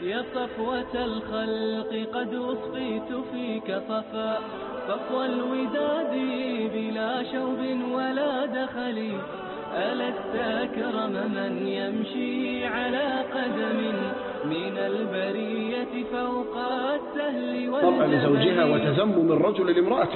يا صفوة الخلق قد أسقيت فيك صفا صفو الوداد بلا شوب ولا دخل ألست أكرم من يمشي على قدم من البرية فوق السهل طبع لزوجها والجبل وتزمم الرجل لامرأته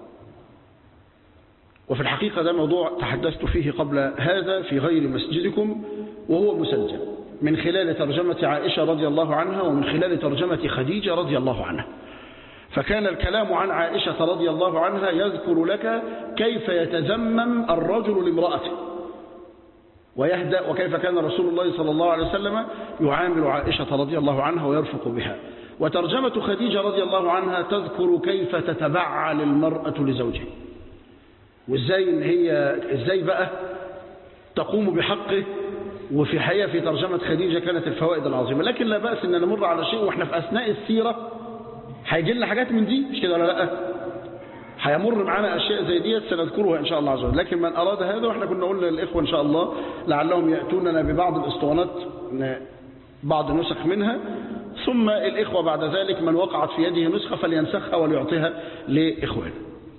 وفي الحقيقة ده موضوع تحدثت فيه قبل هذا في غير مسجدكم وهو مسجل من خلال ترجمة عائشة رضي الله عنها ومن خلال ترجمة خديجة رضي الله عنها فكان الكلام عن عائشة رضي الله عنها يذكر لك كيف يتزمم الرجل لامرأته ويهدأ وكيف كان رسول الله صلى الله عليه وسلم يعامل عائشة رضي الله عنها ويرفق بها وترجمة خديجة رضي الله عنها تذكر كيف تتبعل المرأة لزوجها وازاي ان هي ازاي بقى تقوم بحقه وفي حقيقة في ترجمة خديجة كانت الفوائد العظيمة لكن لا بأس ان نمر على شيء واحنا في اثناء السيرة هيجي لنا حاجات من دي مش كده ولا لا هيمر معانا اشياء زي ديت سنذكرها ان شاء الله عز وجل لكن من اراد هذا واحنا كنا قلنا للاخوه ان شاء الله لعلهم ياتوننا ببعض الاسطوانات ن- بعض نسخ منها ثم الاخوه بعد ذلك من وقعت في يده نسخه فلينسخها وليعطيها لاخوانه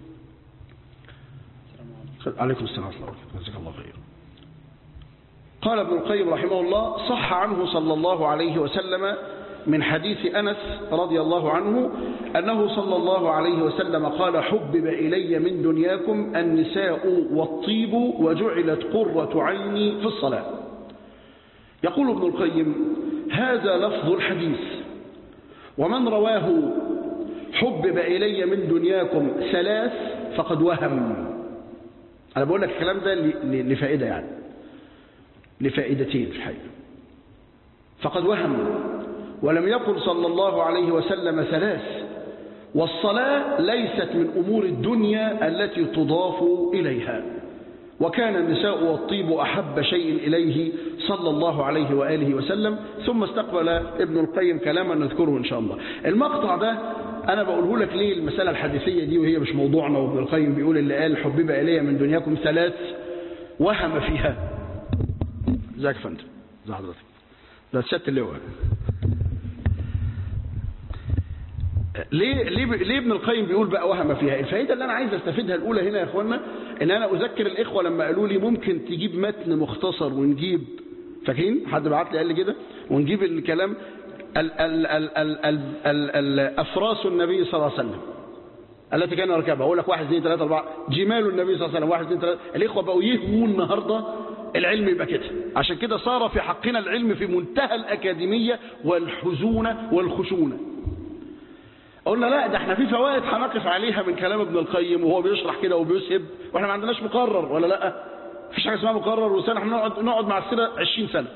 عليكم السلام ورحمه الله وبركاته جزاك الله خير قال ابن القيم رحمه الله صح عنه صلى الله عليه وسلم من حديث أنس رضي الله عنه أنه صلى الله عليه وسلم قال حبب إلي من دنياكم النساء والطيب وجعلت قرة عيني في الصلاة يقول ابن القيم هذا لفظ الحديث ومن رواه حبب إلي من دنياكم ثلاث فقد وهم أنا بقول لك الكلام ده ل- ل- لفائدة يعني لفائدتين في الحقيقة فقد وهم ولم يقل صلى الله عليه وسلم ثلاث والصلاة ليست من أمور الدنيا التي تضاف إليها وكان النساء والطيب أحب شيء إليه صلى الله عليه وآله وسلم ثم استقبل ابن القيم كلاما نذكره إن شاء الله المقطع ده أنا بقوله لك ليه المسألة الحديثية دي وهي مش موضوعنا وابن القيم بيقول اللي قال حبب إلي من دنياكم ثلاث وهم فيها ازيك يا فندم ازي حضرتك ده سياده اللواء ليه ليه ليه ابن القيم بيقول بقى وهم فيها الفائده اللي انا عايز استفيدها الاولى هنا يا اخوانا ان انا اذكر الاخوه لما قالوا لي ممكن تجيب متن مختصر ونجيب فاكرين حد بعت لي قال لي كده ونجيب الكلام ال ال ال ال ال ال ال افراس النبي صلى الله عليه وسلم التي كان يركبها اقول لك واحد اثنين ثلاثه اربعه جمال النبي صلى الله عليه وسلم واحد اثنين ثلاثه الاخوه بقوا يهموا النهارده العلم يبقى كده عشان كده صار في حقنا العلم في منتهى الاكاديميه والحزونه والخشونه قلنا لا ده احنا في فوائد هنقف عليها من كلام ابن القيم وهو بيشرح كده وبيسهب واحنا ما عندناش مقرر ولا لا مفيش حاجه اسمها مقرر وسنه احنا نقعد نقعد مع السيره 20 سنه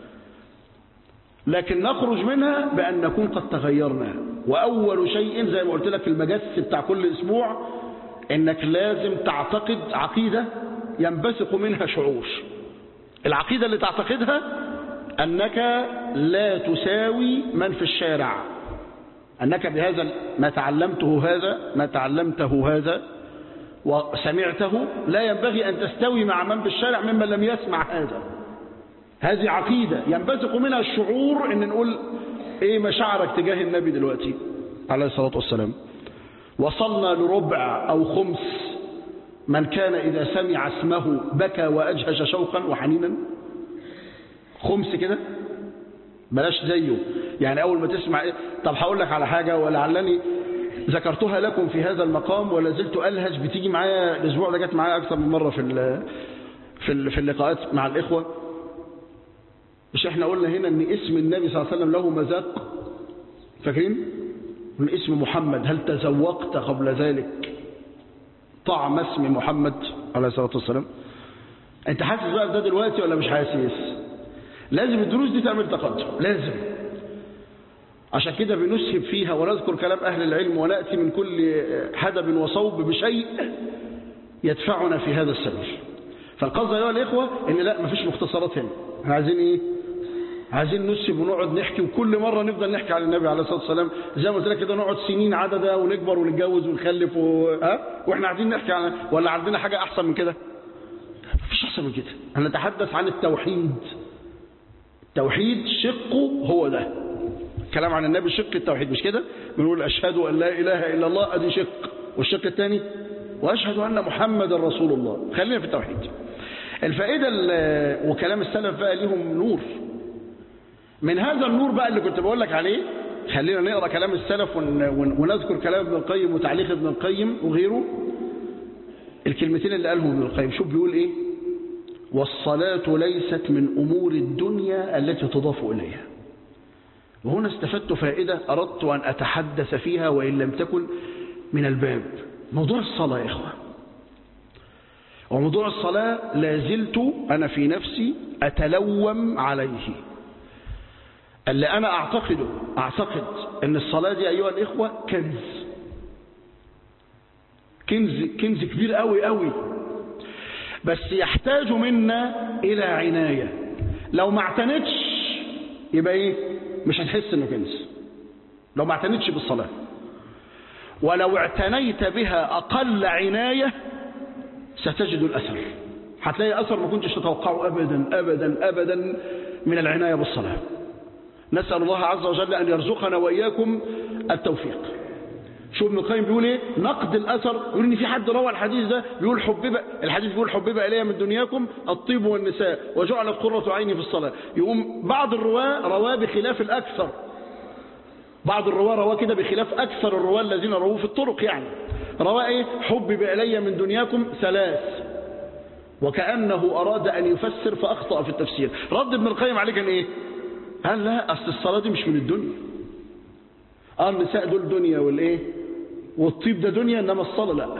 لكن نخرج منها بأن نكون قد تغيرنا وأول شيء زي ما قلت لك في المجس بتاع كل أسبوع إنك لازم تعتقد عقيدة ينبثق منها شعور العقيدة اللي تعتقدها أنك لا تساوي من في الشارع أنك بهذا ما تعلمته هذا ما تعلمته هذا وسمعته لا ينبغي أن تستوي مع من بالشارع ممن لم يسمع هذا هذه عقيدة ينبثق منها الشعور ان نقول ايه مشاعرك تجاه النبي دلوقتي عليه الصلاة والسلام وصلنا لربع او خمس من كان اذا سمع اسمه بكى واجهش شوقا وحنينا خمس كده بلاش زيه يعني اول ما تسمع إيه؟ طب هقول لك على حاجة ولعلني ذكرتها لكم في هذا المقام ولا زلت الهج بتيجي معايا الاسبوع ده جت معايا اكثر من مرة في ال في ال- في اللقاءات مع الاخوه مش احنا قلنا هنا ان اسم النبي صلى الله عليه وسلم له مذاق فاكرين من اسم محمد هل تذوقت قبل ذلك طعم اسم محمد عليه الصلاة والسلام انت حاسس بقى ده دلوقتي ولا مش حاسس لازم الدروس دي تعمل تقدم لازم عشان كده بنسهب فيها ونذكر كلام أهل العلم ونأتي من كل حدب وصوب بشيء يدفعنا في هذا السبيل فالقصد أيها الإخوة إن لا مفيش مختصرات هنا احنا عايزين إيه عايزين نسب ونقعد نحكي وكل مرة نفضل نحكي على النبي عليه الصلاة والسلام زي ما قلت لك كده نقعد سنين عددا ونكبر ونتجوز ونخلف و... ها واحنا قاعدين نحكي على ولا عندنا حاجة أحسن من كده مفيش أحسن من كده هنتحدث عن التوحيد التوحيد شقه هو ده كلام عن النبي شق التوحيد مش كده بنقول أشهد أن لا إله إلا الله أدي شق والشق الثاني وأشهد أن محمد رسول الله خلينا في التوحيد الفائدة وكلام السلف بقى ليهم نور من هذا النور بقى اللي كنت بقول لك عليه خلينا نقرأ كلام السلف ونذكر كلام ابن القيم وتعليق ابن القيم وغيره الكلمتين اللي قالهم ابن القيم شوف بيقول ايه والصلاة ليست من أمور الدنيا التي تضاف إليها وهنا استفدت فائدة أردت أن أتحدث فيها وإن لم تكن من الباب موضوع الصلاة يا إخوة وموضوع الصلاة لازلت أنا في نفسي أتلوم عليه اللي أنا أعتقده أعتقد أن الصلاة دي أيها الإخوة كنز كنز, كنز كبير قوي قوي بس يحتاج منا إلى عناية لو ما اعتنتش يبقى إيه مش هتحس إنه كنز لو ما اعتنتش بالصلاة ولو اعتنيت بها أقل عناية ستجد الأثر هتلاقي أثر ما كنتش تتوقعه أبدا أبدا أبدا من العناية بالصلاة نسأل الله عز وجل أن يرزقنا وإياكم التوفيق شو ابن القيم بيقول ايه نقد الاثر يقول ان في حد روى الحديث ده بيقول حبب الحديث بيقول حبب الي من دنياكم الطيب والنساء وجعلت قرة عيني في الصلاة يقوم بعض الرواه رواه بخلاف الاكثر بعض الرواه رواه كده بخلاف اكثر الرواه الذين رووه في الطرق يعني رواه ايه حبب الي من دنياكم ثلاث وكأنه أراد أن يفسر فأخطأ في التفسير رد ابن القيم عليه كان إيه قال لا أصل الصلاة دي مش من الدنيا اه النساء دول دنيا والايه والطيب ده دنيا انما الصلاه لا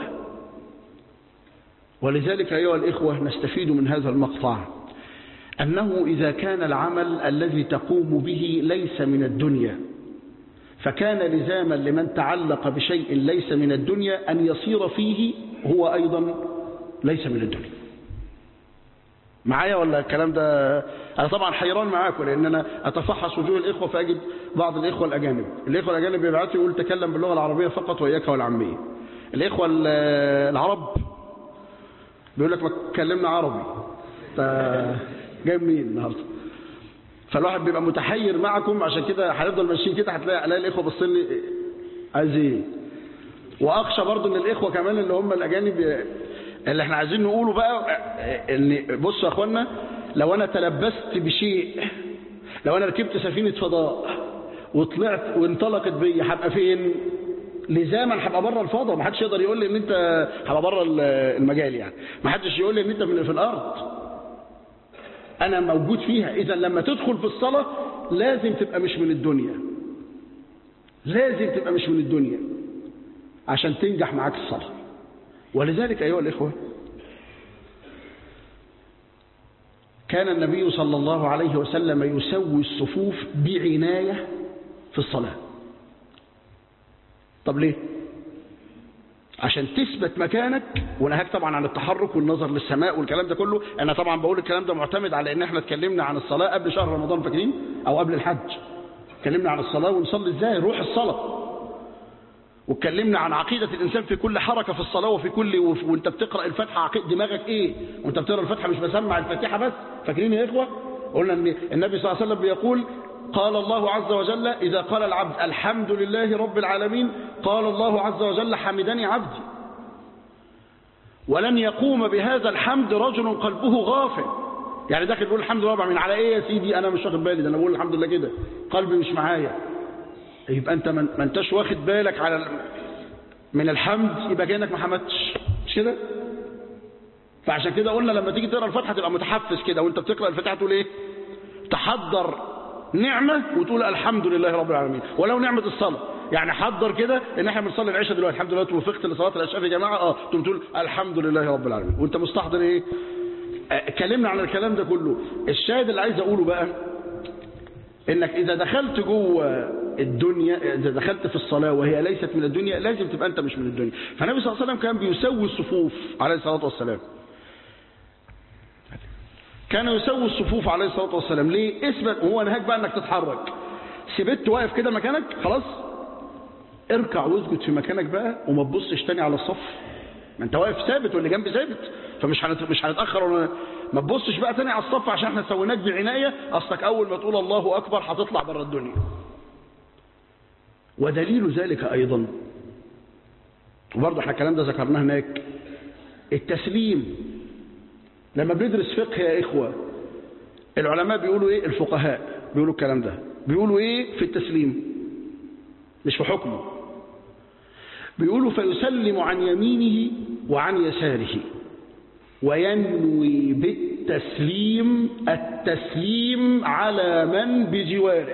ولذلك ايها الاخوه نستفيد من هذا المقطع انه اذا كان العمل الذي تقوم به ليس من الدنيا فكان لزاما لمن تعلق بشيء ليس من الدنيا ان يصير فيه هو ايضا ليس من الدنيا معايا ولا الكلام ده انا طبعا حيران معاكم لان انا اتفحص وجوه الاخوه فاجد بعض الاخوه الاجانب الاخوه الاجانب بيبعتوا يقول تكلم باللغه العربيه فقط واياك والعاميه الاخوه العرب بيقول لك ما تكلمنا عربي انت جاي منين النهارده فالواحد بيبقى متحير معكم عشان كده هنفضل ماشيين كده هتلاقي الاقي الاخوه باصين لي عايز ايه واخشى برضو ان الاخوه كمان اللي هم الاجانب اللي احنا عايزين نقوله بقى ان بصوا يا اخوانا لو انا تلبست بشيء لو انا ركبت سفينه فضاء وطلعت وانطلقت بيا هبقى فين لزاما هبقى بره الفضاء ما حدش يقدر يقول لي ان انت هبقى بره المجال يعني ما حدش يقول لي ان انت من في الارض انا موجود فيها اذا لما تدخل في الصلاه لازم تبقى مش من الدنيا لازم تبقى مش من الدنيا عشان تنجح معاك الصلاه ولذلك أيها الإخوة كان النبي صلى الله عليه وسلم يسوي الصفوف بعناية في الصلاة طب ليه عشان تثبت مكانك ونهاك طبعا عن التحرك والنظر للسماء والكلام ده كله انا طبعا بقول الكلام ده معتمد على ان احنا اتكلمنا عن الصلاة قبل شهر رمضان فاكرين او قبل الحج اتكلمنا عن الصلاة ونصلي ازاي روح الصلاة واتكلمنا عن عقيدة الإنسان في كل حركة في الصلاة وفي كل وانت بتقرأ الفاتحة عقيد دماغك ايه وانت بتقرأ الفاتحة مش بسمع الفاتحة بس فاكرين يا إخوة قلنا ان النبي صلى الله عليه وسلم بيقول قال الله عز وجل إذا قال العبد الحمد لله رب العالمين قال الله عز وجل حمدني عبدي ولن يقوم بهذا الحمد رجل قلبه غافل يعني داخل يقول الحمد لله رب العالمين على ايه يا سيدي انا مش واخد بالي ده انا بقول الحمد لله كده قلبي مش معايا يبقى انت ما انتش واخد بالك على من الحمد يبقى كانك ما حمدتش مش كده فعشان كده قلنا لما تيجي تقرا الفاتحه تبقى متحفز كده وانت بتقرا الفاتحه تقول ايه تحضر نعمه وتقول الحمد لله رب العالمين ولو نعمه الصلاه يعني حضر كده ان احنا بنصلي العشاء دلوقتي الحمد لله توفقت لصلاه العشاء يا جماعه اه تقوم تقول الحمد لله رب العالمين وانت مستحضر ايه اتكلمنا عن الكلام ده كله الشاهد اللي عايز اقوله بقى انك اذا دخلت جوه الدنيا اذا دخلت في الصلاه وهي ليست من الدنيا لازم تبقى انت مش من الدنيا فالنبي صلى الله عليه وسلم كان بيسوي الصفوف عليه الصلاه والسلام كان يسوي الصفوف عليه الصلاه والسلام ليه اثبت وهو نهاك بقى انك تتحرك سبت واقف كده مكانك خلاص اركع واسجد في مكانك بقى وما تبصش تاني على الصف ما انت واقف ثابت واللي جنبي ثابت فمش هنت... مش هنتاخر ولا ما تبصش بقى تاني على الصف عشان احنا سويناك بعنايه اصلك اول ما تقول الله اكبر هتطلع بره الدنيا ودليل ذلك أيضا وبرضه احنا الكلام ده ذكرناه هناك التسليم لما بندرس فقه يا إخوة العلماء بيقولوا إيه الفقهاء بيقولوا الكلام ده بيقولوا إيه في التسليم مش في حكمه بيقولوا فيسلم عن يمينه وعن يساره وينوي بالتسليم التسليم على من بجواره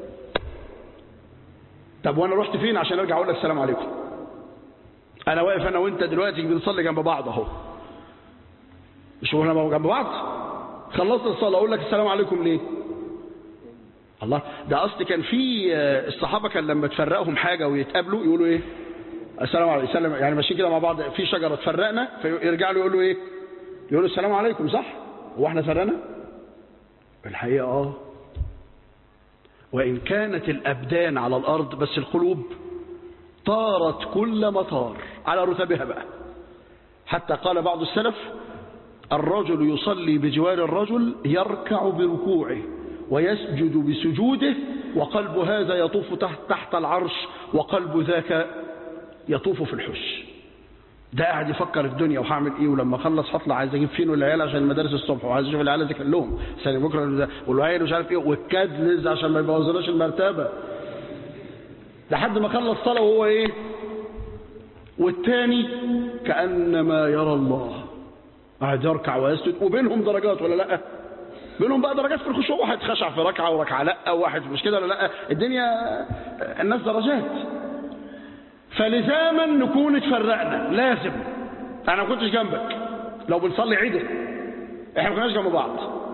طب وانا رحت فين عشان ارجع اقول لك السلام عليكم انا واقف انا وانت دلوقتي بنصلي جنب بعض اهو مش احنا جنب بعض خلصت الصلاه اقول لك السلام عليكم ليه الله ده اصل كان في الصحابه كان لما تفرقهم حاجه ويتقابلوا يقولوا ايه السلام عليكم السلام يعني ماشيين كده مع بعض في شجره تفرقنا فيرجعوا له يقولوا ايه يقولوا السلام عليكم صح هو احنا فرقنا الحقيقه اه وان كانت الابدان على الارض بس القلوب طارت كل مطار على رتبها بقى حتى قال بعض السلف الرجل يصلي بجوار الرجل يركع بركوعه ويسجد بسجوده وقلب هذا يطوف تحت, تحت العرش وقلب ذاك يطوف في الحش ده قاعد يفكر في الدنيا وهعمل ايه ولما اخلص هطلع عايز اجيب فين العيال عشان المدارس الصبح وعايز اشوف العيال اذاكر لهم عشان بكره والعيال مش عارف ايه والكدلز عشان ما يبوظناش المرتبه لحد ما خلص صلاه وهو ايه والتاني كانما يرى الله قاعد يركع ويسجد وبينهم درجات ولا لا بينهم بقى درجات في الخشوع واحد خشع في ركعه وركعه لا واحد مش كده ولا لا الدنيا الناس درجات فلزاما نكون اتفرقنا لازم انا ما كنتش جنبك لو بنصلي عدل احنا ما كناش جنب بعض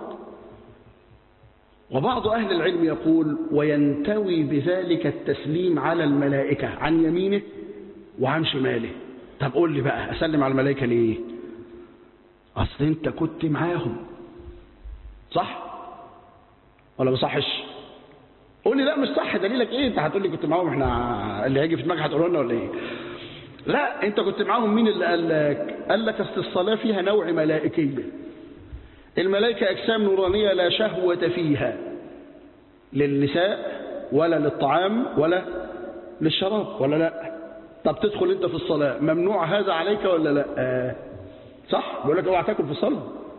وبعض اهل العلم يقول وينتوي بذلك التسليم على الملائكه عن يمينه وعن شماله طب قول لي بقى اسلم على الملائكه ليه اصل انت كنت معاهم صح ولا ما صحش قول لي لا مش صح دليلك ايه انت هتقول لي كنت معاهم احنا اللي هيجي في دماغك هتقول لنا ولا ايه لا انت كنت معاهم مين اللي قال لك قال لك اصل الصلاه فيها نوع ملائكيه الملائكه اجسام نورانيه لا شهوه فيها للنساء ولا للطعام ولا للشراب ولا لا طب تدخل انت في الصلاه ممنوع هذا عليك ولا لا آه. صح بيقول لك اوعى تاكل في الصلاه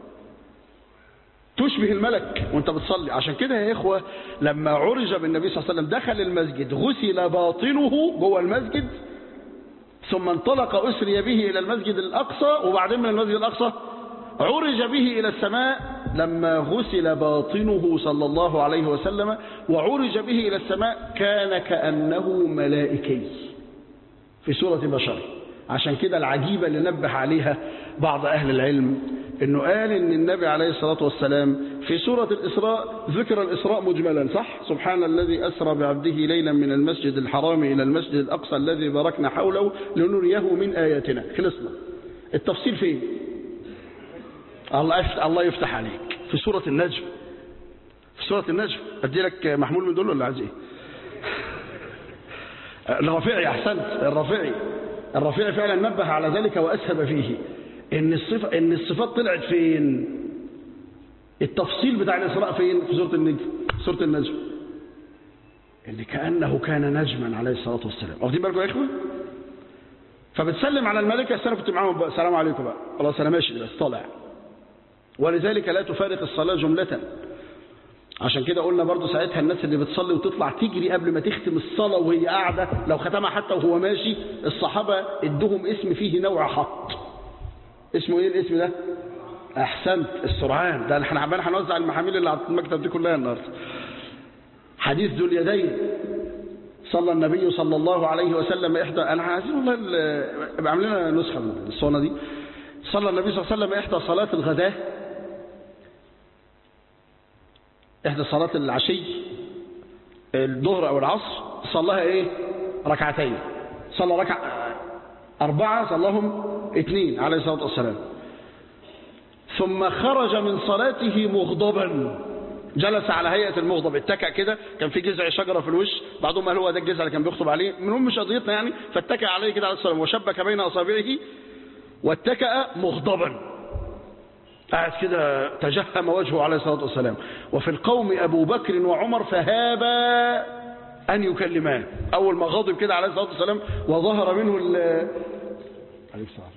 تشبه الملك وانت بتصلي عشان كده يا اخوه لما عرج بالنبي صلى الله عليه وسلم دخل المسجد غسل باطنه جوه المسجد ثم انطلق اسري به الى المسجد الاقصى وبعدين من المسجد الاقصى عرج به الى السماء لما غسل باطنه صلى الله عليه وسلم وعرج به الى السماء كان كانه ملائكي في سوره بشر عشان كده العجيبه اللي نبه عليها بعض اهل العلم انه قال ان النبي عليه الصلاة والسلام في سورة الاسراء ذكر الاسراء مجملا صح سبحان الذي اسرى بعبده ليلا من المسجد الحرام الى المسجد الاقصى الذي باركنا حوله لنريه من اياتنا خلصنا التفصيل فين الله يفتح, الله يفتح عليك في سورة النجم في سورة النجم ادي لك محمول من دول ولا عايز ايه الرافعي احسنت الرافعي الرافعي فعلا نبه على ذلك واسهب فيه ان الصفة ان الصفات طلعت فين التفصيل بتاع الاسراء فين في سوره النجم سوره النجم اللي كانه كان نجما عليه الصلاه والسلام واخدين بالكم يا اخوه فبتسلم على الملائكه السنه كنت معاهم بقى السلام عليكم بقى خلاص انا ماشي بس طالع ولذلك لا تفارق الصلاه جمله عشان كده قلنا برضو ساعتها الناس اللي بتصلي وتطلع تجري قبل ما تختم الصلاة وهي قاعدة لو ختمها حتى وهو ماشي الصحابة ادهم اسم فيه نوع حط اسمه ايه الاسم ده احسنت السرعان ده احنا عمال هنوزع المحاميل اللي على المكتب دي كلها النهارده حديث ذو اليدين صلى النبي صلى الله عليه وسلم احدى انا عايزين والله ابقى عامل لنا نسخه من الصونه دي صلى النبي صلى الله عليه وسلم احدى صلاه الغداه احدى صلاه العشي الظهر او العصر صلاها ايه ركعتين صلى ركع اربعه صلاهم اثنين عليه الصلاة والسلام ثم خرج من صلاته مغضبا جلس على هيئة المغضب اتكأ كده كان في جذع شجرة في الوش بعضهم قال هو ده الجذع اللي كان بيخطب عليه منهم مش قضيتنا يعني فاتكأ عليه كده عليه الصلاة وشبك بين أصابعه واتكأ مغضبا قاعد كده تجهم وجهه عليه الصلاة والسلام وفي القوم أبو بكر وعمر فهابا أن يكلماه أول ما غضب كده عليه الصلاة والسلام وظهر منه ال عليك السلام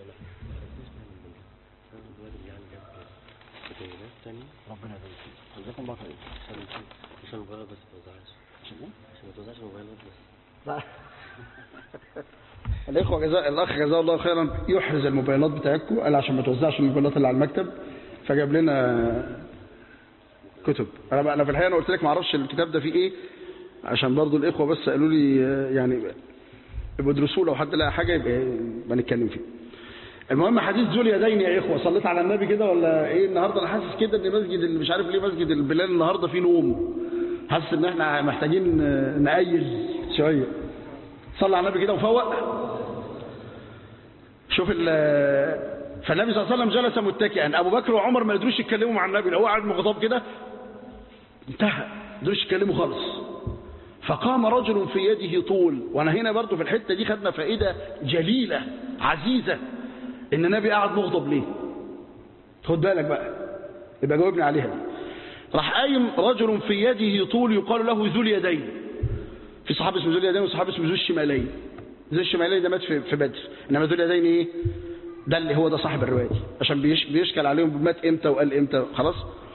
ربنا يبارك فيك جزاكم الله خير عشان الموبايلات بس ما توزعش عشان إيه؟ عشان ما توزعش الموبايلات بس الإخوة جزاء الأخ جزاه الله خيرا يحرز الموبايلات بتاعتكم قال عشان ما توزعش الموبايلات اللي على المكتب فجاب لنا كتب أنا بقى أنا في الحقيقة أنا قلت لك ما أعرفش الكتاب ده فيه إيه عشان برضو الإخوة بس قالوا لي آه، يعني يبقوا ادرسوه لو حد لقى حاجة يبقى يبقى نتكلم فيه المهم حديث ذو اليدين يا إخوة صليت على النبي كده ولا إيه النهاردة أنا حاسس كده إن مسجد اللي مش عارف ليه مسجد البلال النهاردة فيه نوم حاسس إن إحنا محتاجين آه، نأيز شوية صلى على النبي كده وفوق شوف ال فالنبي صلى الله عليه وسلم جلس متكئا ابو بكر وعمر ما يقدروش يتكلموا مع النبي لو هو قاعد مغضب كده انتهى ما يقدروش يتكلموا خالص فقام رجل في يده طول وانا هنا برضو في الحته دي خدنا فائده جليله عزيزه ان النبي قاعد مغضب ليه خد بالك بقى يبقى جاوبني عليها دي راح قايم رجل في يده طول يقال له ذو اليدين في صحابي اسمه ذو اليدين وصحابي اسمه ذو الشمالين ذو الشمالين ده مات في في بدر انما ذو اليدين ايه ده اللي هو ده صاحب الروايه دي عشان بيش بيشكل عليهم مات امتى وقال امتى خلاص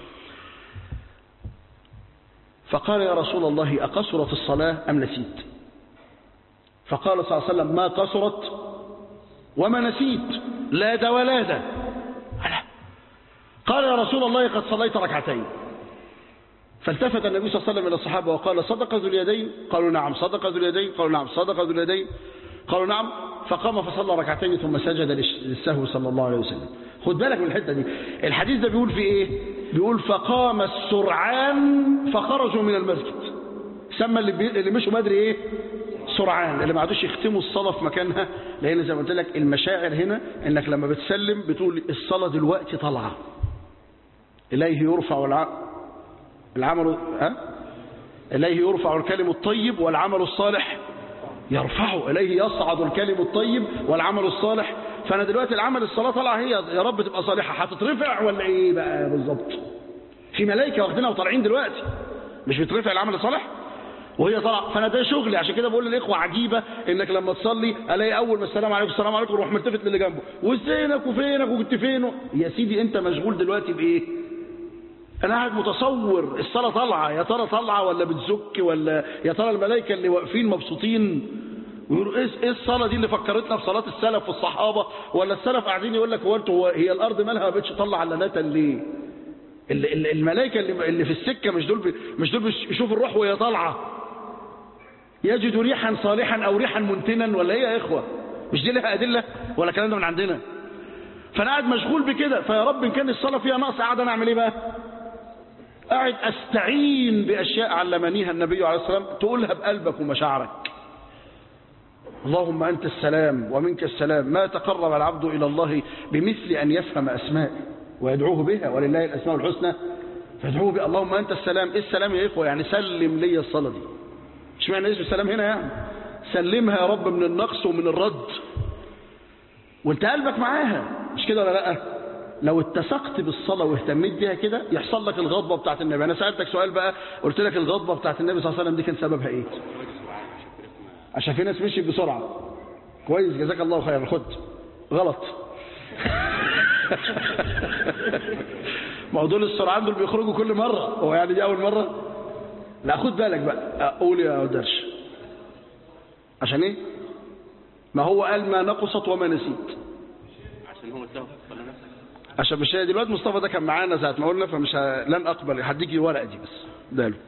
فقال يا رسول الله أقصرت الصلاة أم نسيت فقال صلى الله عليه وسلم ما قصرت وما نسيت لا ده ولا ده ألا. قال يا رسول الله قد صليت ركعتين فالتفت النبي صلى الله عليه وسلم إلى الصحابة وقال صدق ذو اليدين قالوا نعم صدق ذو اليدين قالوا نعم صدق ذو اليدين قالوا نعم فقام فصلى ركعتين ثم سجد للسهو صلى الله عليه وسلم خد بالك من الحتة دي الحديث ده بيقول في ايه بيقول فقام السرعان فخرجوا من المسجد سمى اللي, بي... اللي مشوا بدري ايه سرعان اللي ما عادوش يختموا الصلاة في مكانها لأن زي ما قلت لك المشاعر هنا انك لما بتسلم بتقول الصلاة دلوقتي طالعة إليه يرفع الع... العمل ها إليه يرفع الكلم الطيب والعمل الصالح يرفعه إليه يصعد الكلم الطيب والعمل الصالح فأنا دلوقتي العمل الصلاة طالعة هي يا رب تبقى صالحة هتترفع ولا إيه بقى بالظبط في ملائكة واخدينها وطالعين دلوقتي مش بيترفع العمل الصالح وهي طالعه فانا ده شغلي عشان كده بقول للاخوه عجيبه انك لما تصلي الاقي اول ما السلام عليكم السلام عليكم روح ملتفت للي جنبه وازينك وفينك وكنت فين يا سيدي انت مشغول دلوقتي بايه انا قاعد متصور الصلاه طالعه يا ترى طالعه ولا بتزك ولا يا ترى الملائكه اللي واقفين مبسوطين ويقولوا ايه ايه الصلاه دي اللي فكرتنا في صلاه السلف والصحابه ولا السلف قاعدين يقول لك هو انتوا هو هي الارض مالها ما بقتش تطلع علانات ليه ال- ال- الملائكه اللي اللي في السكه مش دول بي- مش دول بيشوفوا الروح وهي طالعه يجدوا ريحا صالحا او ريحا منتنا ولا ايه يا اخوه مش دي لها ادله ولا الكلام ده من عندنا فانا قاعد مشغول بكده فيا رب ان كان الصلاه فيها نقص قاعد انا اعمل ايه بقى قاعد استعين باشياء علمنيها النبي عليه الصلاه والسلام تقولها بقلبك ومشاعرك اللهم انت السلام ومنك السلام ما تقرب العبد الى الله بمثل ان يفهم اسماء ويدعوه بها ولله الاسماء الحسنى فادعوه بها اللهم انت السلام ايه السلام يا اخوه يعني سلم لي الصلاه دي مش معنى اسم السلام هنا يعني سلمها يا رب من النقص ومن الرد وانت قلبك معاها مش كده ولا لا لو اتسقت بالصلاة واهتميت بيها كده يحصل لك الغضبة بتاعت النبي أنا سألتك سؤال بقى قلت لك الغضبة بتاعت النبي صلى الله عليه وسلم دي كان سببها إيه عشان في ناس مشيت بسرعة كويس جزاك الله خيرا خد غلط موضوع السرعان دول بيخرجوا كل مرة هو يعني دي أول مرة لا خد بالك بقى قول يا درش عشان ايه ما هو قال ما نقصت وما نسيت عشان هو اتلهى صلى نفسك عشان مش هي دلوقتي مصطفى ده كان معانا ساعة ما قلنا فمش ه... لن أقبل هديك الورقة دي بس ده له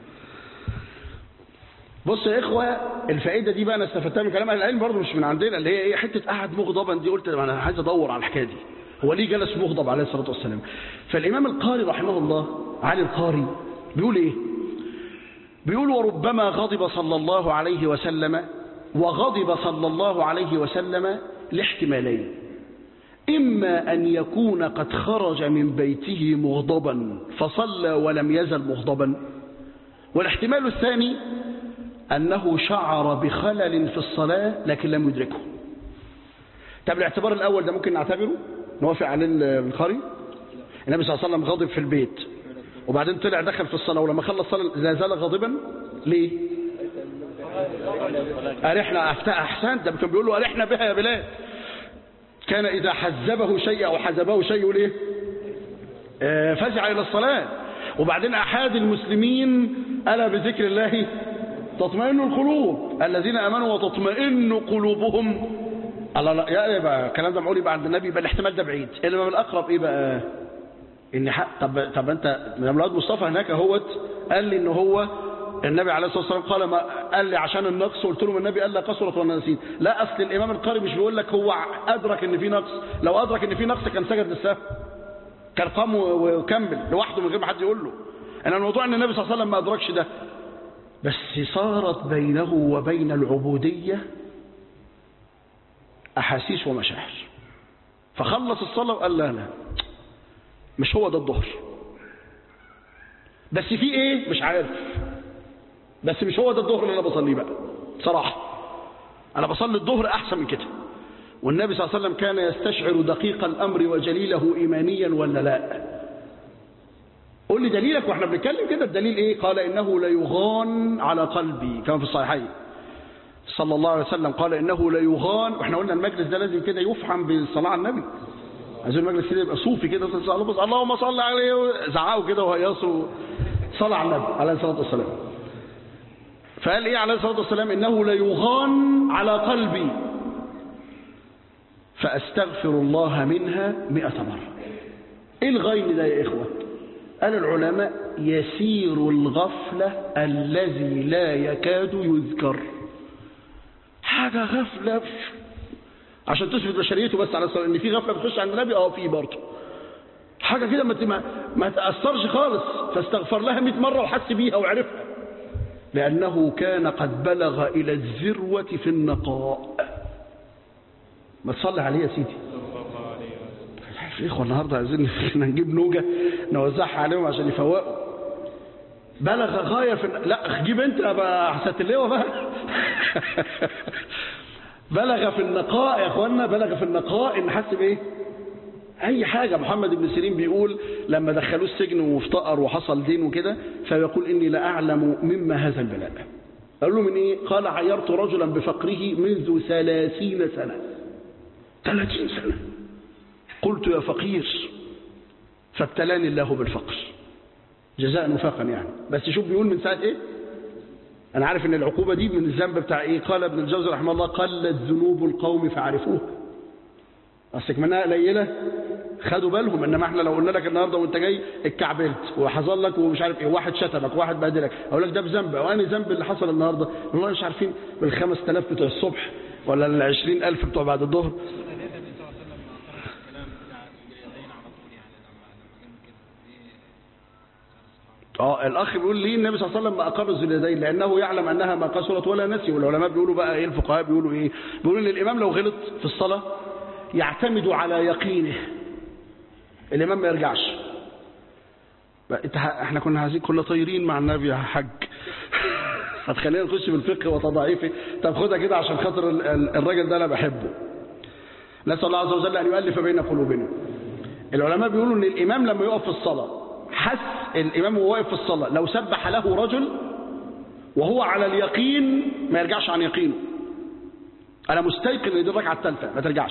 بص يا إخوة الفائدة دي بقى أنا استفدتها من كلام أهل العلم برضه مش من عندنا اللي هي إيه حتة قعد مغضبا دي قلت أنا عايز أدور على الحكاية دي هو ليه جلس مغضب عليه الصلاة والسلام فالإمام القاري رحمه الله علي القاري بيقول إيه بيقول وربما غضب صلى الله عليه وسلم وغضب صلى الله عليه وسلم لاحتمالين إما أن يكون قد خرج من بيته مغضبا فصلى ولم يزل مغضبا والاحتمال الثاني أنه شعر بخلل في الصلاة لكن لم يدركه طب الاعتبار الأول ده ممكن نعتبره نوافق عليه الخاري النبي صلى الله عليه وسلم غضب في البيت وبعدين طلع دخل في الصلاة ولما خلص الصلاة لا زال غاضبا ليه أرحنا أفتاء أحسن ده كان بيقول له أرحنا بها يا بلال كان إذا حزبه شيء أو حزبه شيء يقول إيه آه، فزع إلى الصلاة وبعدين أحاد المسلمين ألا بذكر الله تطمئن القلوب الذين امنوا وتطمئن قلوبهم الله لا يا يبقى الكلام ده معقول يبقى عند النبي يبقى الاحتمال ده بعيد انما الاقرب ايه بقى ان حق طب طب انت لما الواد مصطفى هناك اهوت قال لي ان هو النبي عليه الصلاه والسلام قال ما قال لي عشان النقص قلت له النبي قال لا قصرت وانا نسيت لا اصل الامام القاري مش بيقول لك هو ادرك ان في نقص لو ادرك ان في نقص كان سجد للسهو كان قام وكمل لوحده من غير ما حد يقول له انا الموضوع ان النبي صلى الله عليه وسلم ما ادركش ده بس صارت بينه وبين العبودية أحاسيس ومشاعر فخلص الصلاة وقال لا لا مش هو ده الظهر بس في ايه مش عارف بس مش هو ده الظهر اللي انا بصليه بقى صراحة انا بصلي الظهر احسن من كده والنبي صلى الله عليه وسلم كان يستشعر دقيق الامر وجليله ايمانيا ولا لا قول لي دليلك واحنا بنتكلم كده الدليل ايه قال انه ليغان على قلبي كما في الصحيحين صلى الله عليه وسلم قال انه ليغان واحنا قلنا المجلس ده لازم كده يفحم بالصلاه على النبي عايزين المجلس كده يبقى صوفي كده بص اللهم صل عليه زعقوا كده وهيصوا صلى على النبي عليه الصلاه والسلام فقال ايه عليه الصلاه والسلام انه ليغان على قلبي فاستغفر الله منها مئة مره ايه الغين ده يا اخوه قال العلماء يسير الغفلة الذي لا يكاد يذكر حاجة غفلة عشان تثبت بشريته بس على الصلاة ان في غفلة بتخش عند النبي اه في برضه حاجة كده ما ما تأثرش خالص فاستغفر لها 100 مرة وحس بيها وعرفها لأنه كان قد بلغ إلى الذروة في النقاء ما تصلي عليه يا سيدي الإخوة النهاردة عايزين نجيب نوجة نوزعها عليهم عشان يفوقوا بلغ غاية في لا جيب انت بقى حسنت اللواء بقى بلغ في النقاء يا اخوانا بلغ في النقاء ان حس بايه اي حاجة محمد بن سيرين بيقول لما دخلوه السجن وافتقر وحصل دين وكده فيقول اني لاعلم مما هذا البلاء قال له من ايه قال عيرت رجلا بفقره منذ ثلاثين سنة ثلاثين سنة قلت يا فقير فابتلاني الله بالفقر جزاء وفاقا يعني بس شوف بيقول من ساعة ايه انا عارف ان العقوبة دي من الذنب بتاع ايه قال ابن الجوزي رحمه الله قلت ذنوب القوم فعرفوها اصلك منها قليلة خدوا بالهم انما احنا لو قلنا لك النهارده وانت جاي اتكعبلت وحصل لك ومش عارف ايه واحد شتمك واحد بهدلك اقول لك ده بذنب او انا ذنب اللي حصل النهارده والله مش عارفين بال 5000 بتوع الصبح ولا ال 20000 بتوع بعد الظهر اه الاخ بيقول ليه النبي صلى الله عليه وسلم ما اقر ذو اليدين لانه يعلم انها ما قصرت ولا نسي والعلماء بيقولوا بقى ايه الفقهاء بيقولوا ايه بيقولوا ان الامام لو غلط في الصلاه يعتمد على يقينه الامام ما يرجعش بقى انت احنا كنا عايزين كنا طايرين مع النبي يا حاج هتخلينا نخش في الفقه وتضعيفه طب خدها كده عشان خاطر الراجل ده انا بحبه نسال الله عز وجل ان يؤلف بين قلوبنا العلماء بيقولوا ان الامام لما يقف في الصلاه حس الإمام وهو واقف في الصلاة لو سبح له رجل وهو على اليقين ما يرجعش عن يقينه أنا مستيقن ان دي الركعة الثالثة ما ترجعش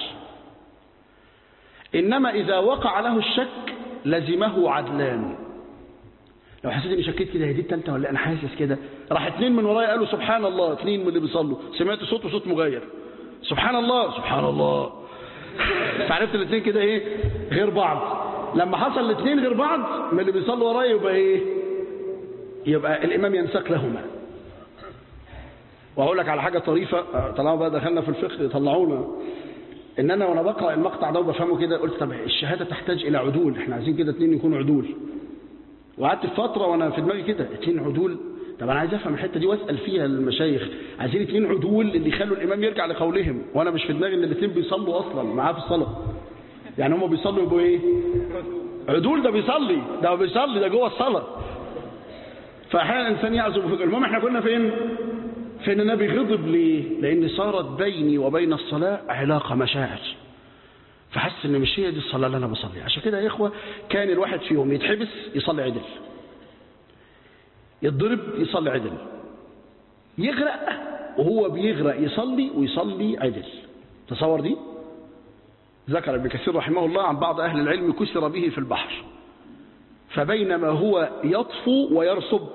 إنما إذا وقع له الشك لزمه عدلان لو حسيت اني شكيت كده هي دي الثالثة ولا أنا حاسس كده راح اتنين من ورايا قالوا سبحان الله اتنين من اللي بيصلوا سمعت صوت وصوت مغير سبحان الله سبحان الله فعرفت الاثنين كده ايه غير بعض لما حصل الاثنين غير بعض من اللي بيصلوا ورايا يبقى ايه يبقى الامام ينسق لهما واقول لك على حاجه طريفه طالما بقى دخلنا في الفقه طلعونا ان انا وانا بقرا المقطع ده وبفهمه كده قلت طب الشهاده تحتاج الى عدول احنا عايزين كده اثنين يكونوا عدول وقعدت فتره وانا في دماغي كده اثنين عدول طب انا عايز افهم الحته دي واسال فيها المشايخ عايزين اثنين عدول اللي يخلوا الامام يرجع لقولهم وانا مش في دماغي ان الاثنين بيصلوا اصلا معاه في الصلاه يعني هم بيصلوا يبقوا ايه عدول ده بيصلي ده بيصلي ده جوه الصلاه فاحيانا الانسان يعزب فكر المهم احنا كنا فين فين النبي غضب ليه لان صارت بيني وبين الصلاه علاقه مشاعر فحس ان مش هي دي الصلاه اللي انا بصلي عشان كده يا اخوه كان الواحد فيهم يتحبس يصلي عدل يتضرب يصلي عدل يغرق وهو بيغرق يصلي ويصلي عدل تصور دي ذكر ابن كثير رحمه الله عن بعض أهل العلم كسر به في البحر فبينما هو يطفو ويرسب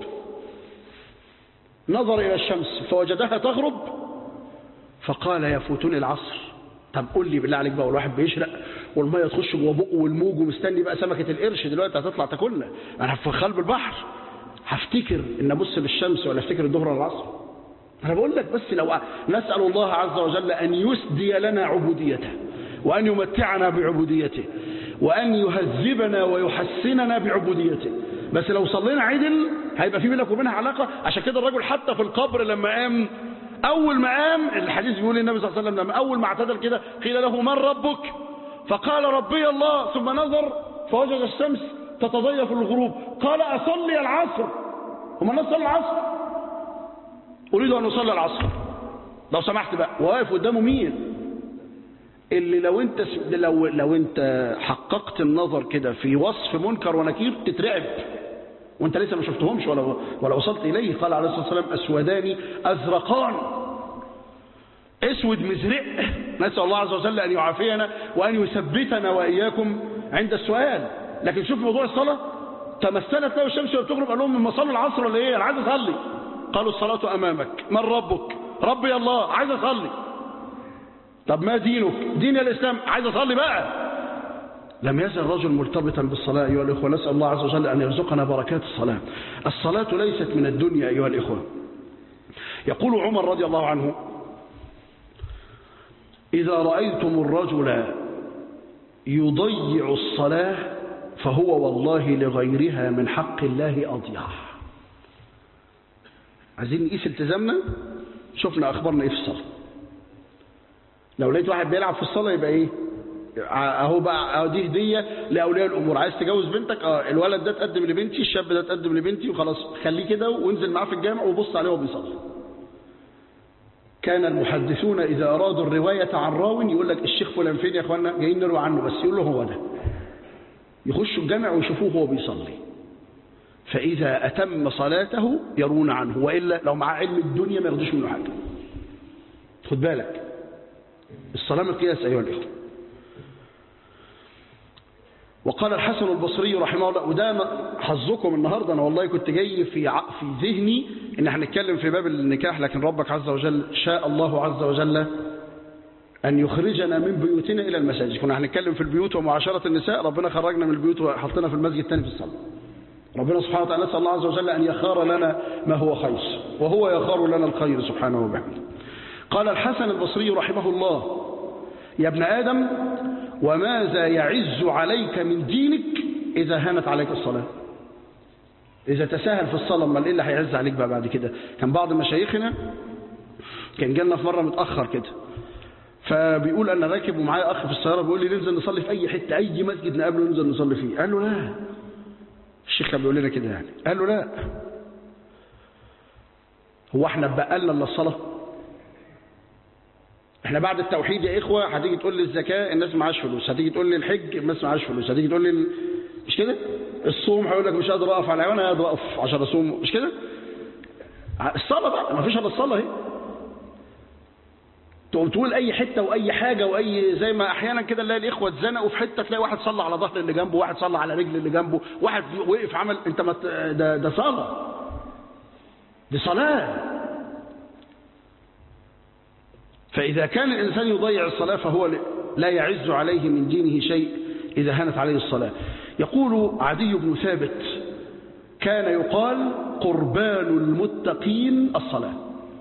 نظر إلى الشمس فوجدها تغرب فقال يفوتني العصر طب قول لي بالله عليك بقى والواحد بيشرق والميه تخش جوه بقه والموج ومستني بقى سمكه القرش دلوقتي هتطلع تاكلنا انا في قلب البحر هفتكر ان ابص للشمس ولا افتكر الظهر ولا العصر انا بقول لك بس لو نسال الله عز وجل ان يسدي لنا عبوديته وان يمتعنا بعبوديته وان يهذبنا ويحسننا بعبوديته بس لو صلينا عدل هيبقى في بينك وبينها علاقه عشان كده الرجل حتى في القبر لما قام اول ما قام الحديث بيقول النبي صلى الله عليه وسلم لما اول ما اعتدل كده قيل له من ربك فقال ربي الله ثم نظر فوجد الشمس تتضيف الغروب قال اصلي العصر هم الناس صلوا العصر اريد ان اصلي العصر لو سمحت بقى واقف قدامه مين اللي لو انت لو لو انت حققت النظر كده في وصف منكر ونكير تترعب وانت لسه ما شفتهمش ولا ولا وصلت اليه قال عليه الصلاه والسلام اسودان ازرقان اسود مزرق نسال الله عز وجل ان يعافينا وان يثبتنا واياكم عند السؤال لكن شوف موضوع الصلاه تمثلت له الشمس وهي بتغرب قال لهم لما صلوا العصر ولا ايه انا عايز اصلي قالوا الصلاه امامك من ربك ربي الله عايز اصلي طب ما دينك دين الاسلام عايز اصلي بقى لم يزل الرجل مرتبطا بالصلاة أيها الإخوة نسأل الله عز وجل أن يرزقنا بركات الصلاة الصلاة ليست من الدنيا أيها الإخوة يقول عمر رضي الله عنه إذا رأيتم الرجل يضيع الصلاة فهو والله لغيرها من حق الله أضيع عايزين نقيس التزامنا شفنا أخبارنا إيه في الصلاة لو لقيت واحد بيلعب في الصلاة يبقى إيه اهو بقى اهو دي هديه لاولياء الامور عايز تجوز بنتك اه الولد ده تقدم لبنتي الشاب ده تقدم لبنتي وخلاص خليه كده وانزل معاه في الجامع وبص عليه وهو بيصلي كان المحدثون اذا ارادوا الروايه عن راو يقول لك الشيخ فلان فين يا اخوانا جايين نروي عنه بس يقول له هو ده يخشوا الجامع ويشوفوه وهو بيصلي فاذا اتم صلاته يرون عنه والا لو معاه علم الدنيا ما ياخدوش منه حاجه خد بالك الصلاه مقياس ايها الاخوه وقال الحسن البصري رحمه الله وده حظكم النهارده انا والله كنت جاي في في ذهني ان احنا هنتكلم في باب النكاح لكن ربك عز وجل شاء الله عز وجل ان يخرجنا من بيوتنا الى المساجد كنا هنتكلم في البيوت ومعاشره النساء ربنا خرجنا من البيوت وحطنا في المسجد الثاني في الصلاه ربنا سبحانه وتعالى نسال الله عز وجل ان يخار لنا ما هو خير وهو يخار لنا الخير سبحانه وبحمده قال الحسن البصري رحمه الله يا ابن ادم وماذا يعز عليك من دينك إذا هانت عليك الصلاة إذا تساهل في الصلاة ما إيه اللي هيعز عليك بقى بعد كده كان بعض مشايخنا كان جالنا في مرة متأخر كده فبيقول أنا راكب ومعايا أخ في السيارة بيقول لي ننزل نصلي في أي حتة أي مسجد نقابله ننزل نصلي فيه قال له لا الشيخ كان بيقول لنا كده يعني قال له لا هو احنا بقى لنا الا الصلاه احنا بعد التوحيد يا اخوه هتيجي تقول لي الزكاه الناس معاش فلوس هتيجي تقول لي الحج الناس معاش فلوس هتيجي تقول لي ال... مش كده الصوم هيقول لك مش قادر اقف على وانا قادر اقف عشان اصوم مش كده الصلاه بقى ما فيش الا الصلاه اهي تقوم تقول اي حته واي حاجه واي زي ما احيانا كده نلاقي الاخوه اتزنقوا في حته تلاقي واحد صلى على ظهر اللي جنبه واحد صلى على رجل اللي جنبه واحد وقف عمل انت مت... ده ده صلاه دي صلاه فإذا كان الإنسان يضيع الصلاة فهو لا يعز عليه من دينه شيء إذا هانت عليه الصلاة يقول عدي بن ثابت كان يقال قربان المتقين الصلاة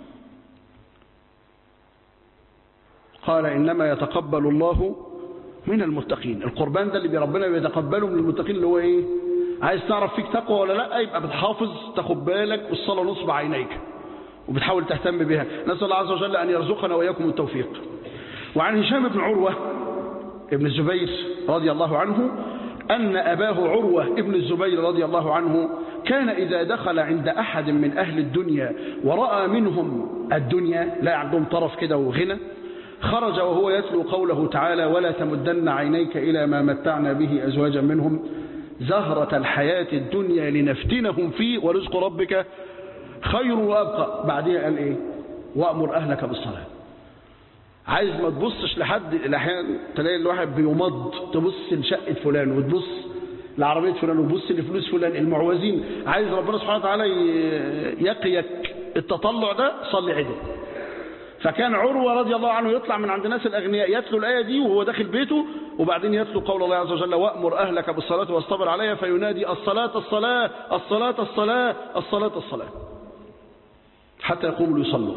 قال إنما يتقبل الله من المتقين القربان ده اللي ربنا بيتقبله من المتقين اللي هو إيه عايز تعرف فيك تقوى ولا لا يبقى بتحافظ تاخد بالك والصلاة نصب عينيك وبتحاول تهتم بها نسأل الله عز وجل أن يرزقنا وإياكم التوفيق وعن هشام بن عروة ابن الزبير رضي الله عنه أن أباه عروة ابن الزبير رضي الله عنه كان إذا دخل عند أحد من أهل الدنيا ورأى منهم الدنيا لا عندهم طرف كده وغنى خرج وهو يتلو قوله تعالى ولا تمدن عينيك إلى ما متعنا به أزواجا منهم زهرة الحياة الدنيا لنفتنهم فيه ورزق ربك خير وأبقى بعدها قال إيه وأمر أهلك بالصلاة عايز ما تبصش لحد الأحيان تلاقي الواحد بيمض تبص لشقة فلان وتبص لعربية فلان وتبص لفلوس فلان المعوزين عايز ربنا سبحانه وتعالى ي- يقيك التطلع ده صلي عدل فكان عروة رضي الله عنه يطلع من عند الناس الأغنياء يتلو الآية دي وهو داخل بيته وبعدين يتلو قول الله عز وجل وأمر أهلك بالصلاة واصطبر عليها فينادي الصلاة الصلاة الصلاة الصلاة الصلاة الصلاة حتى يقوموا ليصلوا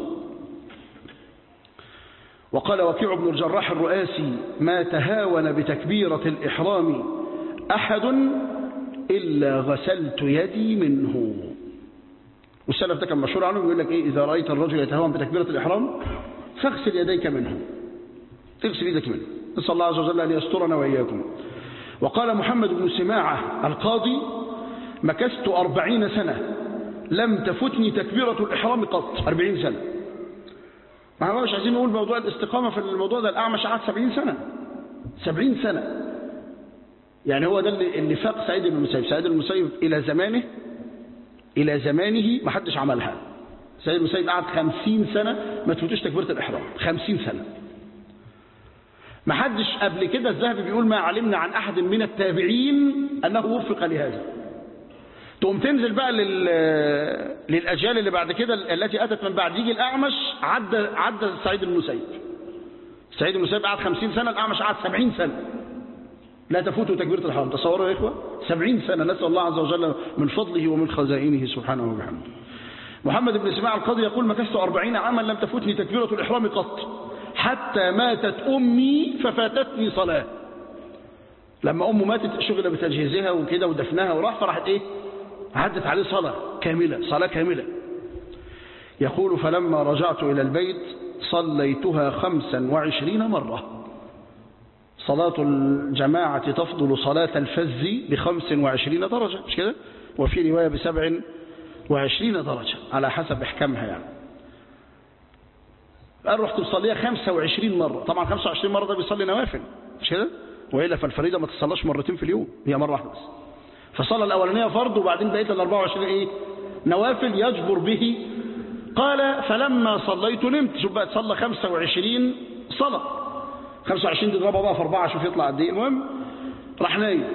وقال وكيع بن الجراح الرؤاسي ما تهاون بتكبيرة الإحرام أحد إلا غسلت يدي منه والسلف ده كان مشهور عنه بيقول لك إيه إذا رأيت الرجل يتهاون بتكبيرة الإحرام فاغسل يديك منه اغسل يدك منه نسأل الله عز وجل أن يسترنا وإياكم وقال محمد بن سماعة القاضي مكثت أربعين سنة لم تفتني تكبيرة الإحرام قط أربعين سنة ما احنا مش عايزين نقول موضوع الاستقامة في الموضوع ده الأعمش قعد سبعين سنة سبعين سنة يعني هو ده اللي, اللي فاق سعيد بن المسيب سعيد بن المسيب إلى زمانه إلى زمانه ما حدش عملها سعيد بن المسيب قعد خمسين سنة ما تفوتوش تكبيرة الإحرام خمسين سنة ما حدش قبل كده الذهبي بيقول ما علمنا عن أحد من التابعين أنه وفق لهذا تقوم تنزل بقى لل... للأجيال اللي بعد كده التي أتت من بعد يجي الأعمش عدى عدى سعيد المسيب سعيد المسيب قعد خمسين سنة الأعمش قعد سبعين سنة لا تفوتوا تكبيرة الحرام تصوروا يا إخوة سبعين سنة نسأل الله عز وجل من فضله ومن خزائنه سبحانه وبحمده محمد بن اسماعيل القاضي يقول مكثت أربعين عاما لم تفوتني تكبيرة الإحرام قط حتى ماتت أمي ففاتتني صلاة لما أمه ماتت شغل بتجهيزها وكده ودفنها وراح فرحت إيه عدت عليه صلاة كاملة صلاة كاملة يقول فلما رجعت إلى البيت صليتها خمسا وعشرين مرة صلاة الجماعة تفضل صلاة الفز بخمس وعشرين درجة مش كده وفي رواية بسبع وعشرين درجة على حسب إحكامها يعني قال رحت تصليها 25 مرة طبعا 25 مرة ده بيصلي نوافل مش كده وإلا فالفريضة ما تصلاش مرتين في اليوم هي مرة واحدة بس فصلى الأولانية فرض وبعدين بقيت ال 24 إيه نوافل يجبر به قال فلما صليت نمت شوف بقى تصلى 25 صلاة 25 دي اضربها بقى في أربعة شوف يطلع قد إيه المهم راح نايم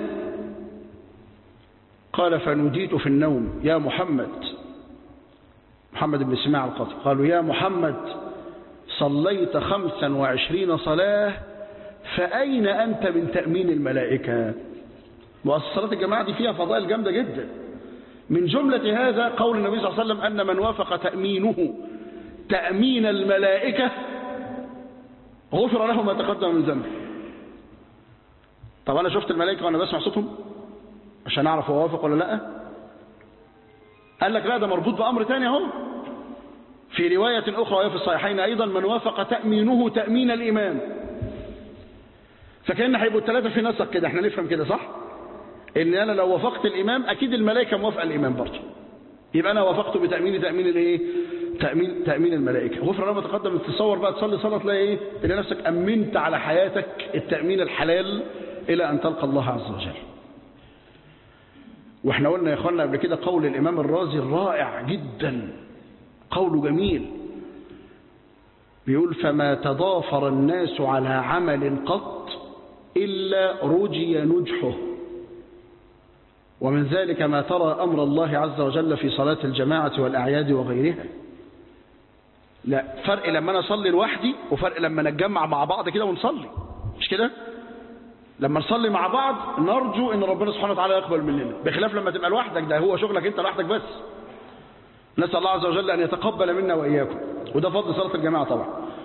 قال فنوديت في النوم يا محمد محمد بن سماع القاضي قالوا يا محمد صليت خمسا وعشرين صلاة فأين أنت من تأمين الملائكة وصلاة الجماعة دي فيها فضائل جامدة جدا من جملة هذا قول النبي صلى الله عليه وسلم أن من وافق تأمينه تأمين الملائكة غفر له ما تقدم من ذنبه طب أنا شفت الملائكة وأنا بسمع صوتهم عشان أعرف هو وافق ولا لا قال لك لا ده مربوط بأمر تاني اهو في رواية أخرى وهي في الصحيحين أيضا من وافق تأمينه تأمين الإمام فكأن هيبقوا الثلاثة في نسق كده احنا نفهم كده صح ان انا لو وافقت الامام اكيد الملائكه موافقه الامام برضه يبقى انا وافقت بتامين تامين الايه تامين تامين الملائكه غفر الله ما تقدم تتصور بقى تصلي صلاه تلاقي ايه تلاقي نفسك امنت على حياتك التامين الحلال الى ان تلقى الله عز وجل واحنا قلنا يا اخوانا قبل كده قول الامام الرازي الرائع جدا قوله جميل بيقول فما تضافر الناس على عمل قط إلا رجي نجحه ومن ذلك ما ترى أمر الله عز وجل في صلاة الجماعة والأعياد وغيرها لا فرق لما أنا أصلي لوحدي وفرق لما نتجمع مع بعض كده ونصلي مش كده لما نصلي مع بعض نرجو ان ربنا سبحانه وتعالى يقبل مننا بخلاف لما تبقى لوحدك ده هو شغلك انت لوحدك بس نسأل الله عز وجل أن يتقبل منا وإياكم وده فضل صلاة الجماعة طبعا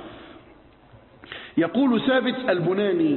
يقول ثابت البناني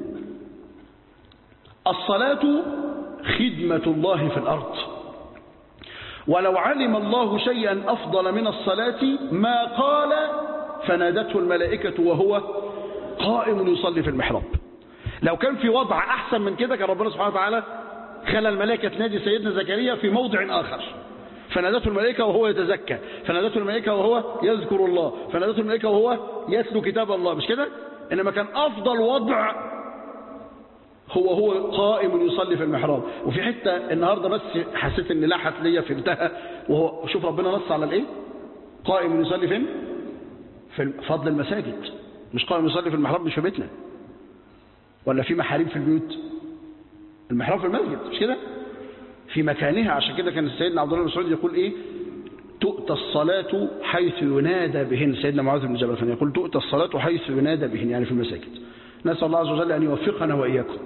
الصلاة خدمة الله في الأرض ولو علم الله شيئا أفضل من الصلاة ما قال فنادته الملائكة وهو قائم يصلي في المحراب لو كان في وضع أحسن من كده كان ربنا سبحانه وتعالى خلى الملائكة تنادي سيدنا زكريا في موضع آخر فنادته الملائكة وهو يتزكى فنادته الملائكة وهو يذكر الله فنادته الملائكة وهو يتلو كتاب الله مش كده إنما كان أفضل وضع هو هو قائم يصلي في المحراب وفي حتة النهاردة بس حسيت ان لحت ليا فهمتها وهو شوف ربنا نص على الايه قائم يصلي فين في فضل المساجد مش قائم يصلي في المحراب مش في بيتنا ولا في محاريب في البيوت المحراب في المسجد مش كده في مكانها عشان كده كان سيدنا عبد الله بن مسعود يقول ايه تؤتى الصلاة حيث ينادى بهن سيدنا معاذ بن جبل كان يقول تؤتى الصلاة حيث ينادى بهن يعني في المساجد نسأل الله عز وجل أن يوفقنا وإياكم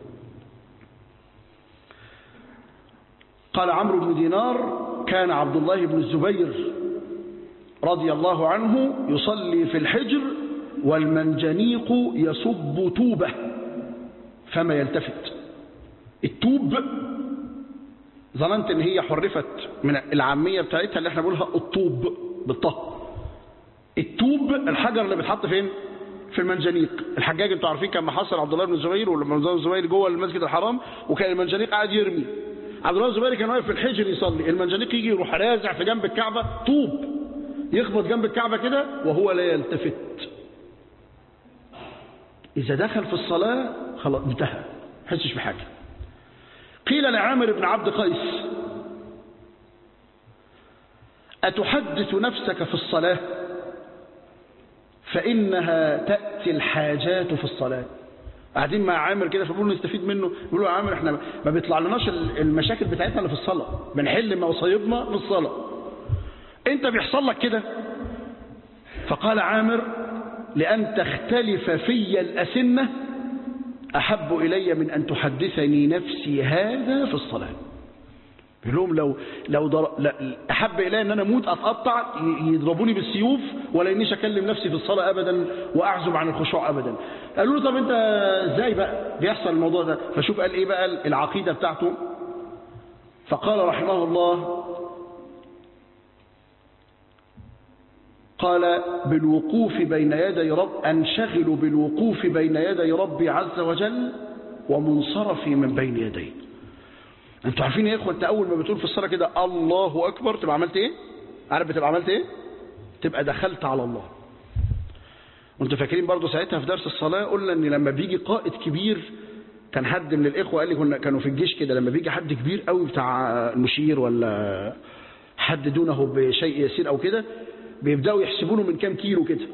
قال عمرو بن دينار كان عبد الله بن الزبير رضي الله عنه يصلي في الحجر والمنجنيق يصب توبة فما يلتفت التوب ظننت ان هي حرفت من العامية بتاعتها اللي احنا بنقولها الطوب بالطه التوب الحجر اللي بيتحط فين في المنجنيق الحجاج انتوا عارفين كان محصل عبد الله بن الزبير ولما عبد الله بن الزبير جوه المسجد الحرام وكان المنجنيق قاعد يرمي عبد الله بن الزبير كان واقف في الحجر يصلي المنجنيق يجي يروح رازع في جنب الكعبة طوب يخبط جنب الكعبة كده وهو لا يلتفت إذا دخل في الصلاة خلاص انتهى ما حسش بحاجة قيل لعامر بن عبد قيس أتحدث نفسك في الصلاة فإنها تأتي الحاجات في الصلاة قاعدين مع عامر كده فبيقولوا نستفيد منه بيقولوا يا عامر احنا ما بيطلع لناش المشاكل بتاعتنا اللي في الصلاة بنحل مصايبنا في الصلاة انت بيحصل لك كده فقال عامر لأن تختلف في الأسنة أحب إلي من أن تحدثني نفسي هذا في الصلاة بيقول لهم لو لو در... لا احب الي ان انا اموت اتقطع يضربوني بالسيوف ولا انيش اكلم نفسي في الصلاه ابدا واعزب عن الخشوع ابدا قالوا له طب انت ازاي بقى بيحصل الموضوع ده فشوف قال ايه بقى العقيده بتاعته فقال رحمه الله قال بالوقوف بين يدي رب انشغل بالوقوف بين يدي ربي عز وجل ومنصرفي من بين يديه انتوا عارفين يا اخوه انت اول ما بتقول في الصلاه كده الله اكبر تبقى عملت ايه عارف بتبقى عملت ايه تبقى دخلت على الله وانتوا فاكرين برضو ساعتها في درس الصلاه قلنا ان لما بيجي قائد كبير كان حد من الاخوه قال لي كنا كانوا في الجيش كده لما بيجي حد كبير قوي بتاع المشير ولا حد دونه بشيء يسير او كده بيبداوا يحسبوا له من كام كيلو كده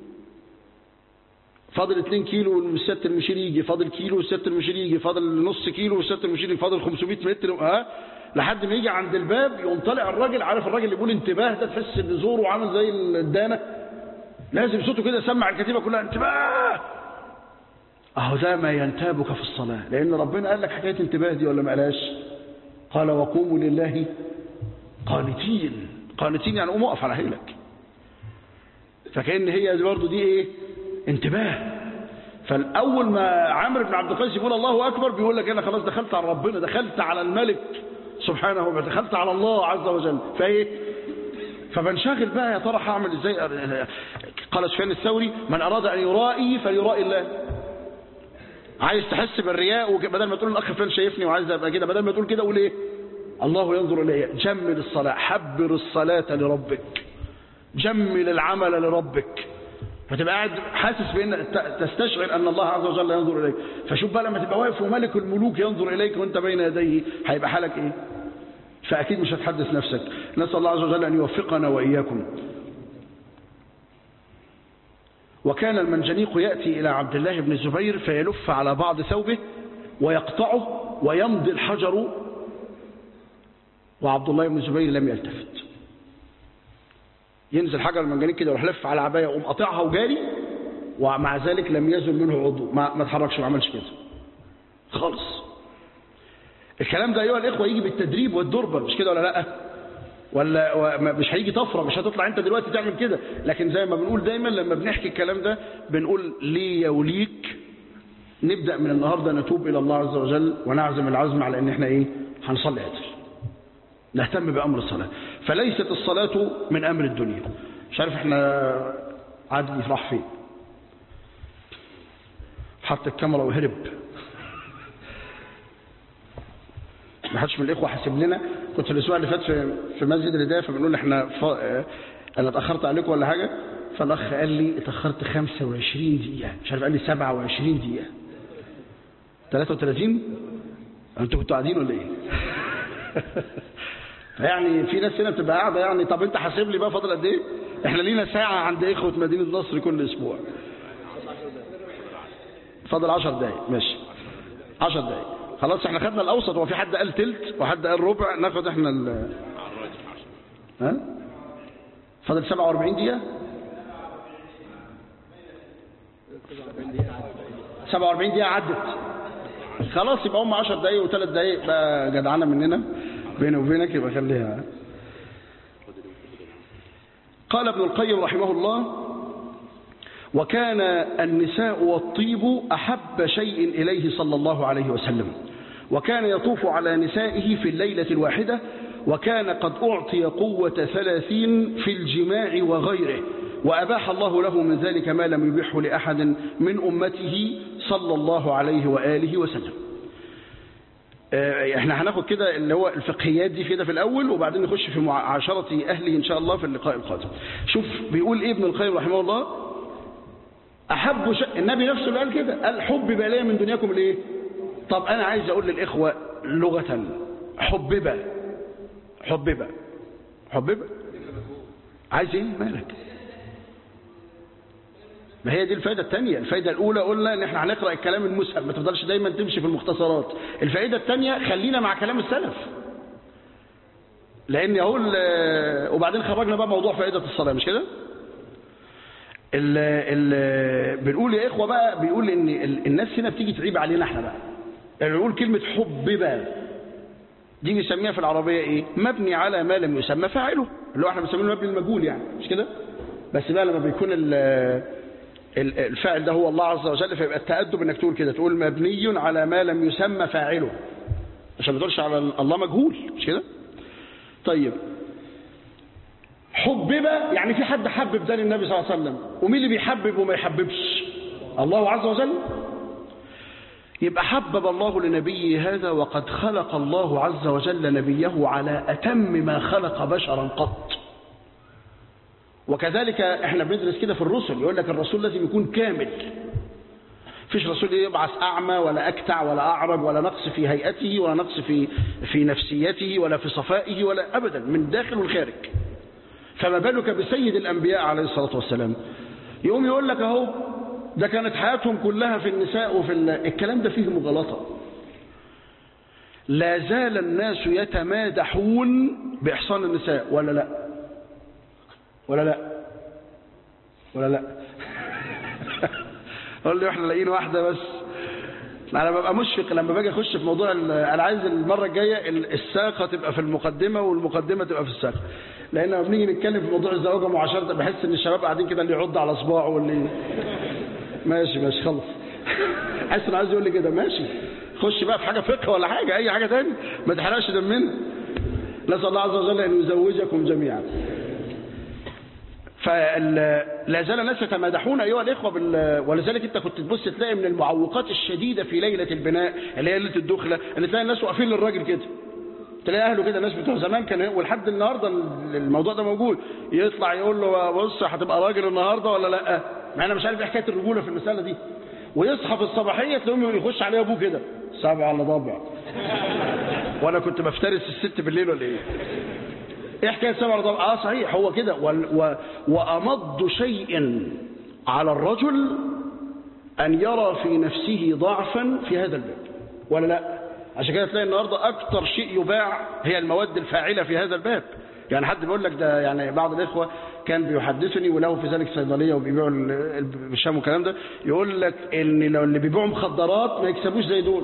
فاضل 2 كيلو والسيادة المشير يجي فاضل كيلو والسيادة المشير يجي فاضل نص كيلو والسيادة المشير يجي فاضل 500 متر ها لحد ما يجي عند الباب يقوم طالع الراجل عارف الراجل اللي بيقول انتباه ده تحس ان زوره عامل زي الدانه لازم صوته كده يسمع الكتيبه كلها انتباه اهو ده ما ينتابك في الصلاه لان ربنا قال لك حكايه انتباه دي ولا ما قالهاش قال وقوموا لله قانتين قانتين يعني قوم اقف على حيلك فكأن هي برضه دي ايه انتباه فالاول ما عمرو بن عبد القيس يقول الله اكبر بيقول لك انا خلاص دخلت على ربنا دخلت على الملك سبحانه وتعالى دخلت على الله عز وجل فايه فبنشغل بقى يا ترى هعمل ازاي قال سفيان الثوري من اراد ان يرائي فليرائي الله عايز تحس بالرياء بدل ما تقول الاخ فلان شايفني وعايز ابقى كده بدل ما تقول كده قول ايه الله ينظر الي جمل الصلاه حبر الصلاه لربك جمل العمل لربك فتبقى قاعد حاسس بان تستشعر ان الله عز وجل ينظر اليك فشوف بقى لما تبقى واقف وملك الملوك ينظر اليك وانت بين يديه هيبقى حالك ايه فاكيد مش هتحدث نفسك نسال الله عز وجل ان يوفقنا واياكم وكان المنجنيق ياتي الى عبد الله بن الزبير فيلف على بعض ثوبه ويقطعه ويمضي الحجر وعبد الله بن الزبير لم يلتفت ينزل حجر المنجنيق كده يروح لف على العبايه ويقوم قاطعها وجاري ومع ذلك لم يزل منه عضو ما ما اتحركش ما عملش كده خالص الكلام ده ايها الاخوه يجي بالتدريب والدربه مش كده ولا لا ولا مش هيجي طفره مش هتطلع انت دلوقتي تعمل كده لكن زي ما بنقول دايما لما بنحكي الكلام ده بنقول لي وليك نبدا من النهارده نتوب الى الله عز وجل ونعزم العزم على ان احنا ايه هنصلي عدل نهتم بامر الصلاه فليست الصلاه من امر الدنيا مش عارف احنا عدلي راح فين حط الكاميرا وهرب ما حدش من الاخوه حاسب لنا كنت الاسبوع اللي فات في في مسجد الهدايه فبنقول احنا ف... انا اتاخرت عليكم ولا حاجه فالاخ قال لي اتاخرت 25 دقيقه مش عارف قال لي 27 دقيقه 33 انتوا كنتوا قاعدين ولا ايه يعني في ناس هنا بتبقى قاعده يعني طب انت حاسب لي بقى فاضل قد ايه احنا لينا ساعه عند اخوه مدينه نصر كل اسبوع فاضل 10 دقايق ماشي 10 دقايق خلاص احنا خدنا الاوسط هو في حد قال تلت وحد قال ربع ناخد احنا ال ها فاضل 47 دقيقه 47 دقيقه عدت خلاص يبقى هم 10 دقايق وثلاث دقايق بقى جدعانه مننا بيني وبينك يبقى خليها قال ابن القيم رحمه الله وكان النساء والطيب أحب شيء إليه صلى الله عليه وسلم وكان يطوف على نسائه في الليلة الواحدة وكان قد أعطي قوة ثلاثين في الجماع وغيره وأباح الله له من ذلك ما لم يبحه لأحد من أمته صلى الله عليه وآله وسلم احنا هناخد كده اللي هو الفقهيات دي كده في الاول وبعدين نخش في معاشرة اهله ان شاء الله في اللقاء القادم شوف بيقول ايه ابن القيم رحمه الله احب شيء النبي نفسه اللي قال كده قال حبب الي من دنياكم الايه طب انا عايز اقول للاخوه لغه حبب حبب حبب عايز ايه مالك ما هي دي الفائدة الثانية الفائدة الأولى قلنا إن إحنا هنقرأ الكلام المسهل ما تفضلش دايما تمشي في المختصرات الفائدة الثانية خلينا مع كلام السلف لأن أقول وبعدين خرجنا بقى موضوع فائدة الصلاة مش كده ال ال بنقول يا إخوة بقى بيقول إن الناس هنا بتيجي تعيب علينا إحنا بقى يعني بنقول كلمة حببة دي نسميها في العربية إيه مبني على ما لم يسمى فاعله اللي هو إحنا بنسميه المبني المجهول يعني مش كده بس بقى لما بيكون الفاعل ده هو الله عز وجل فيبقى التأدب انك تقول كده تقول مبني على ما لم يسمى فاعله عشان ما تقولش على الله مجهول مش كده طيب حبب يعني في حد حبب ده للنبي صلى الله عليه وسلم ومين اللي بيحبب وما يحببش الله عز وجل يبقى حبب الله لنبيه هذا وقد خلق الله عز وجل نبيه على أتم ما خلق بشرا قط وكذلك احنا بندرس كده في الرسل يقول لك الرسول لازم يكون كامل فيش رسول يبعث أعمى ولا أكتع ولا أعرج ولا نقص في هيئته ولا نقص في في نفسيته ولا في صفائه ولا أبدا من داخل والخارج فما بالك بسيد الأنبياء عليه الصلاة والسلام يقوم يقول لك أهو ده كانت حياتهم كلها في النساء وفي الكلام ده فيه مغالطة لا زال الناس يتمادحون بإحصان النساء ولا لا ولا لا ولا لا قول لي احنا لاقيين واحده بس انا ببقى مشفق لما باجي اخش في موضوع انا عايز المره الجايه الساقه تبقى في المقدمه والمقدمه تبقى في الساقه لان لما بنيجي نتكلم في موضوع الزواج ومعاشره بحس ان الشباب قاعدين كده اللي يعض على صباعه واللي ماشي ماشي خلص حاسس انه عايز يقول لي كده ماشي خش بقى في حاجه فقه ولا حاجه اي حاجه تاني ما تحرقش دمنا نسال الله عز وجل ان يزوجكم جميعا فلا زال الناس يتمادحون ايها الاخوه بال... ولذلك انت كنت تبص تلاقي من المعوقات الشديده في ليله البناء اللي هي ليله الدخله ان تلاقي الناس واقفين للراجل كده تلاقي اهله كده الناس بتوع زمان كان ولحد النهارده الموضوع ده موجود يطلع يقول له بص هتبقى راجل النهارده ولا لا مع انا مش عارف ايه حكايه الرجوله في المساله دي ويصحى في الصباحيه تلاقيهم يخش عليه ابوه كده سبع على ضبع وانا كنت بفترس الست بالليل ولا ايه ايه حكايه سبع رضا اه صحيح هو كده و... وامض شيء على الرجل ان يرى في نفسه ضعفا في هذا الباب ولا لا عشان كده تلاقي النهارده اكتر شيء يباع هي المواد الفاعله في هذا الباب يعني حد بيقول لك ده يعني بعض الاخوه كان بيحدثني وله في ذلك صيدليه وبيبيعوا الشام والكلام ده يقول لك ان لو اللي بيبيعوا مخدرات ما يكسبوش زي دول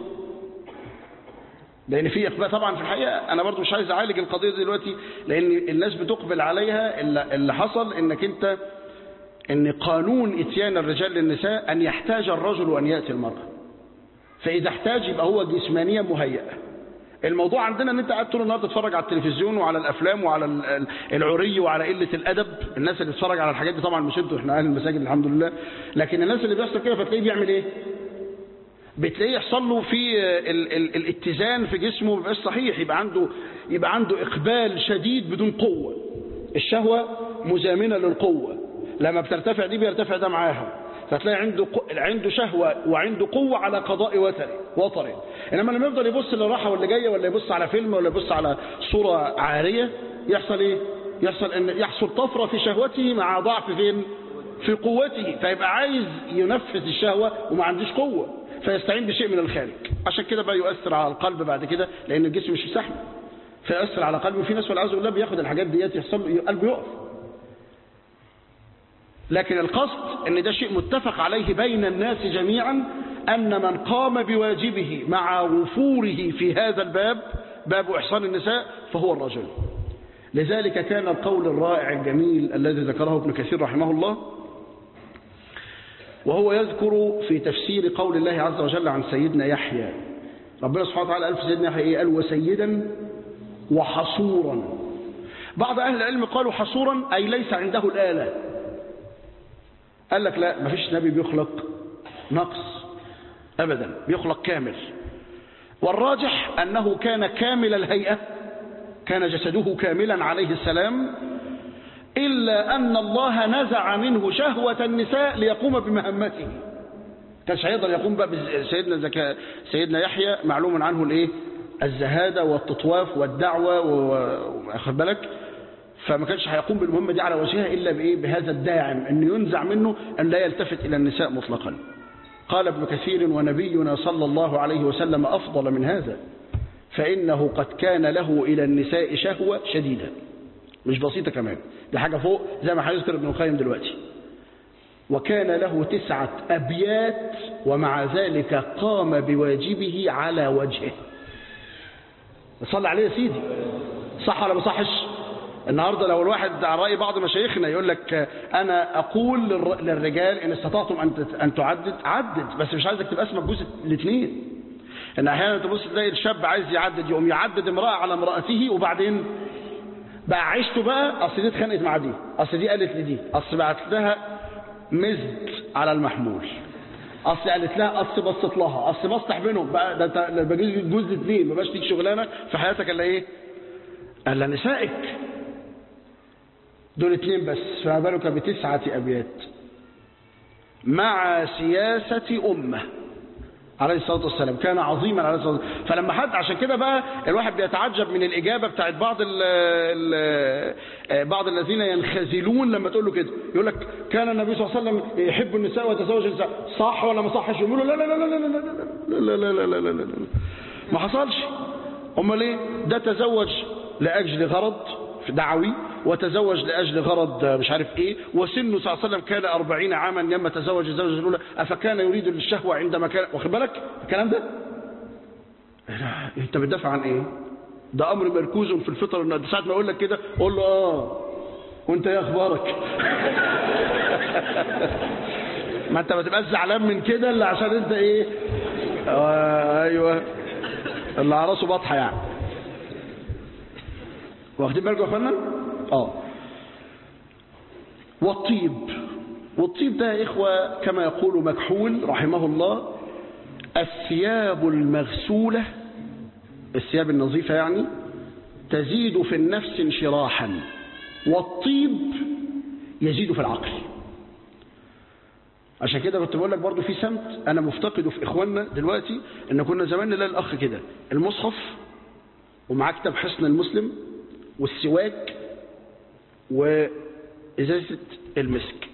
لان في اقبال طبعا في الحقيقه انا برضو مش عايز اعالج القضيه دي دلوقتي لان الناس بتقبل عليها اللي حصل انك انت ان قانون اتيان الرجال للنساء ان يحتاج الرجل وان ياتي المراه فاذا احتاج يبقى هو جسمانيا مهيئ الموضوع عندنا ان انت قاعد طول النهار تتفرج على التلفزيون وعلى الافلام وعلى العري وعلى قله الادب الناس اللي بتتفرج على الحاجات دي طبعا مش انتوا احنا اهل المساجد الحمد لله لكن الناس اللي بيحصل كده فتلاقيه بيعمل ايه بتلاقيه يحصل له في ال ال الاتزان في جسمه ما صحيح يبقى عنده يبقى عنده اقبال شديد بدون قوه الشهوه مزامنه للقوه لما بترتفع دي بيرتفع ده معاها فتلاقي عنده ق- عنده شهوة وعنده قوة على قضاء وتر وطره إنما لما يفضل يبص للراحة واللي جاية ولا يبص على فيلم ولا يبص على صورة عارية يحصل إيه؟ يحصل إن يحصل طفرة في شهوته مع ضعف فين؟ في قوته فيبقى عايز ينفذ الشهوة وما عندوش قوة فيستعين بشيء من الخارج عشان كده بقى يؤثر على القلب بعد كده لأن الجسم مش مستحمل فيؤثر على قلبه في ناس والعياذ بالله بياخد الحاجات ديت يحصل له قلبه يقف لكن القصد ان ده شيء متفق عليه بين الناس جميعا ان من قام بواجبه مع وفوره في هذا الباب باب احصان النساء فهو الرجل لذلك كان القول الرائع الجميل الذي ذكره ابن كثير رحمه الله وهو يذكر في تفسير قول الله عز وجل عن سيدنا يحيى ربنا سبحانه وتعالى قال في سيدنا يحيى إيه؟ قال وسيدا وحصورا بعض أهل العلم قالوا حصورا أي ليس عنده الآلة قال لك لا مفيش نبي بيخلق نقص أبدا بيخلق كامل والراجح أنه كان كامل الهيئة كان جسده كاملا عليه السلام إلا أن الله نزع منه شهوة النساء ليقوم بمهمته كانش هيقدر يقوم بقى سيدنا زكا سيدنا يحيى معلوم عنه الايه الزهادة والتطواف والدعوة واخد بالك فما كانش هيقوم بالمهمة دي على وجهها إلا بإيه بهذا الداعم أن ينزع منه أن لا يلتفت إلى النساء مطلقا قال ابن كثير ونبينا صلى الله عليه وسلم أفضل من هذا فإنه قد كان له إلى النساء شهوة شديدة مش بسيطة كمان دي حاجة فوق زي ما هيذكر ابن القيم دلوقتي وكان له تسعة أبيات ومع ذلك قام بواجبه على وجهه صلى عليه يا سيدي صح ولا ما صحش النهاردة لو الواحد على رأي بعض مشايخنا يقول لك أنا أقول للر- للرجال إن استطعتم أن تت- أن تعدد عدد بس مش عايزك تبقى اسمك جزء الاثنين إن أحيانا تبص تلاقي الشاب عايز يعدد يقوم يعدد امرأة على امرأته وبعدين بقى عيشته بقى أصل دي اتخانقت مع دي أصل دي قالت لدي أصل بعت لها مزد على المحمول اصل قالت لها اصل بصت لها اصل بصلح بينهم بقى ده انت لما بجوز جوز اثنين ما بقاش ليك شغلانه في حياتك الا ايه؟ الا نسائك دول اثنين بس فما بالك بتسعه ابيات مع سياسه امه عليه الصلاه والسلام كان عظيما عليه الصلاه والسلام فلما حد عشان كده بقى الواحد بيتعجب من الاجابه بتاعت بعض ال ال بعض الذين ينخزلون لما تقول له كده يقول لك كان النبي صلى الله عليه وسلم يحب النساء ويتزوج النساء صح ولا ما صحش يقولوا لا لا لا لا لا لا لا لا لا لا لا لا لا لا ما حصلش امال ايه ده تزوج لاجل غرض دعوي وتزوج لأجل غرض مش عارف ايه وسنه صلى الله عليه وسلم كان أربعين عاما لما تزوج الزوجة الأولى أفكان يريد الشهوة عندما كان واخد بالك الكلام ده لا، انت بتدافع عن ايه ده امر مركوز في الفطر ان ساعه ما اقول لك كده قول له اه وانت ايه اخبارك ما انت ما تبقاش زعلان من كده الا عشان انت ايه آه ايوه اللي على راسه بطحه يعني واخدين بالكم يا اخوانا اه والطيب والطيب ده يا اخوه كما يقول مكحول رحمه الله الثياب المغسوله الثياب النظيفه يعني تزيد في النفس انشراحا والطيب يزيد في العقل عشان كده كنت بقول لك برضو في سمت انا مفتقده في اخواننا دلوقتي ان كنا زمان نلاقي الاخ كده المصحف ومعاه كتاب حسن المسلم والسواك وازازه المسك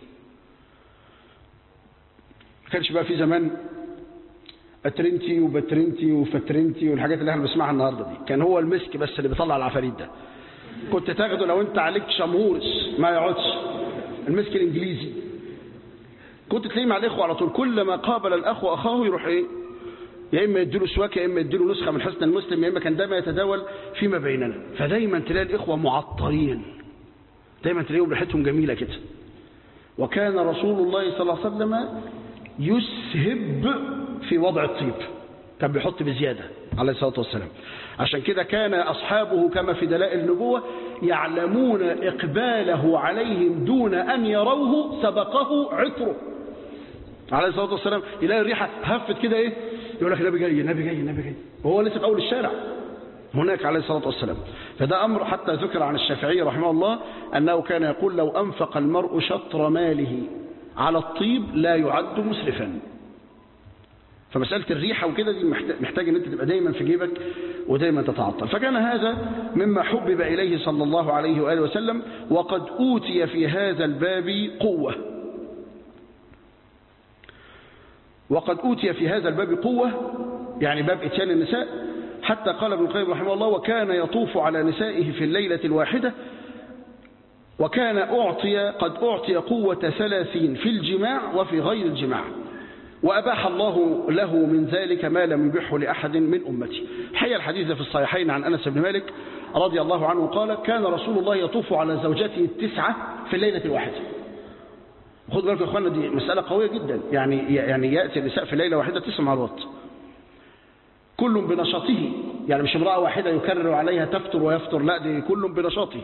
ما كانش بقى في زمان اترنتي وبترنتي وفترنتي والحاجات اللي احنا بنسمعها النهارده دي كان هو المسك بس اللي بيطلع العفاريت ده كنت تاخده لو انت عليك شمهورس ما يقعدش المسك الانجليزي كنت تلاقيه مع الاخوه على طول كل ما قابل الاخ اخاه يروح ايه يا اما يديله سواك يا اما يديله نسخه من حسن المسلم يا اما كان دايما يتداول فيما بيننا فدايما تلاقي الاخوه معطرين دايما تلاقيهم ريحتهم جميله كده وكان رسول الله صلى الله عليه وسلم يسهب في وضع الطيب كان بيحط بزياده عليه الصلاه والسلام عشان كده كان اصحابه كما في دلائل النبوه يعلمون اقباله عليهم دون ان يروه سبقه عطره عليه الصلاه والسلام يلاقي الريحه هفت كده ايه يقول لك النبي جاي النبي جاي النبي جاي وهو لسه في اول الشارع هناك عليه الصلاه والسلام فده امر حتى ذكر عن الشافعي رحمه الله انه كان يقول لو انفق المرء شطر ماله على الطيب لا يعد مسرفا فمسألة الريحة وكده دي محتاج- محتاج ان انت تبقى دايما في جيبك ودايما تتعطل فكان هذا مما حبب إليه صلى الله عليه وآله وسلم وقد أوتي في هذا الباب قوة وقد أوتي في هذا الباب قوة يعني باب إتيان النساء حتى قال ابن القيم رحمه الله وكان يطوف على نسائه في الليلة الواحدة وكان أعطي قد أعطي قوة ثلاثين في الجماع وفي غير الجماع وأباح الله له من ذلك ما لم يبحه لأحد من أمته حي الحديث في الصحيحين عن أنس بن مالك رضي الله عنه قال كان رسول الله يطوف على زوجته التسعة في الليلة الواحدة خد بالك يا اخوانا دي مسألة قوية جدا يعني يعني يأتي النساء في ليلة واحدة تسع مرات كل بنشاطه يعني مش امرأة واحدة يكرر عليها تفتر ويفتر لا دي كل بنشاطه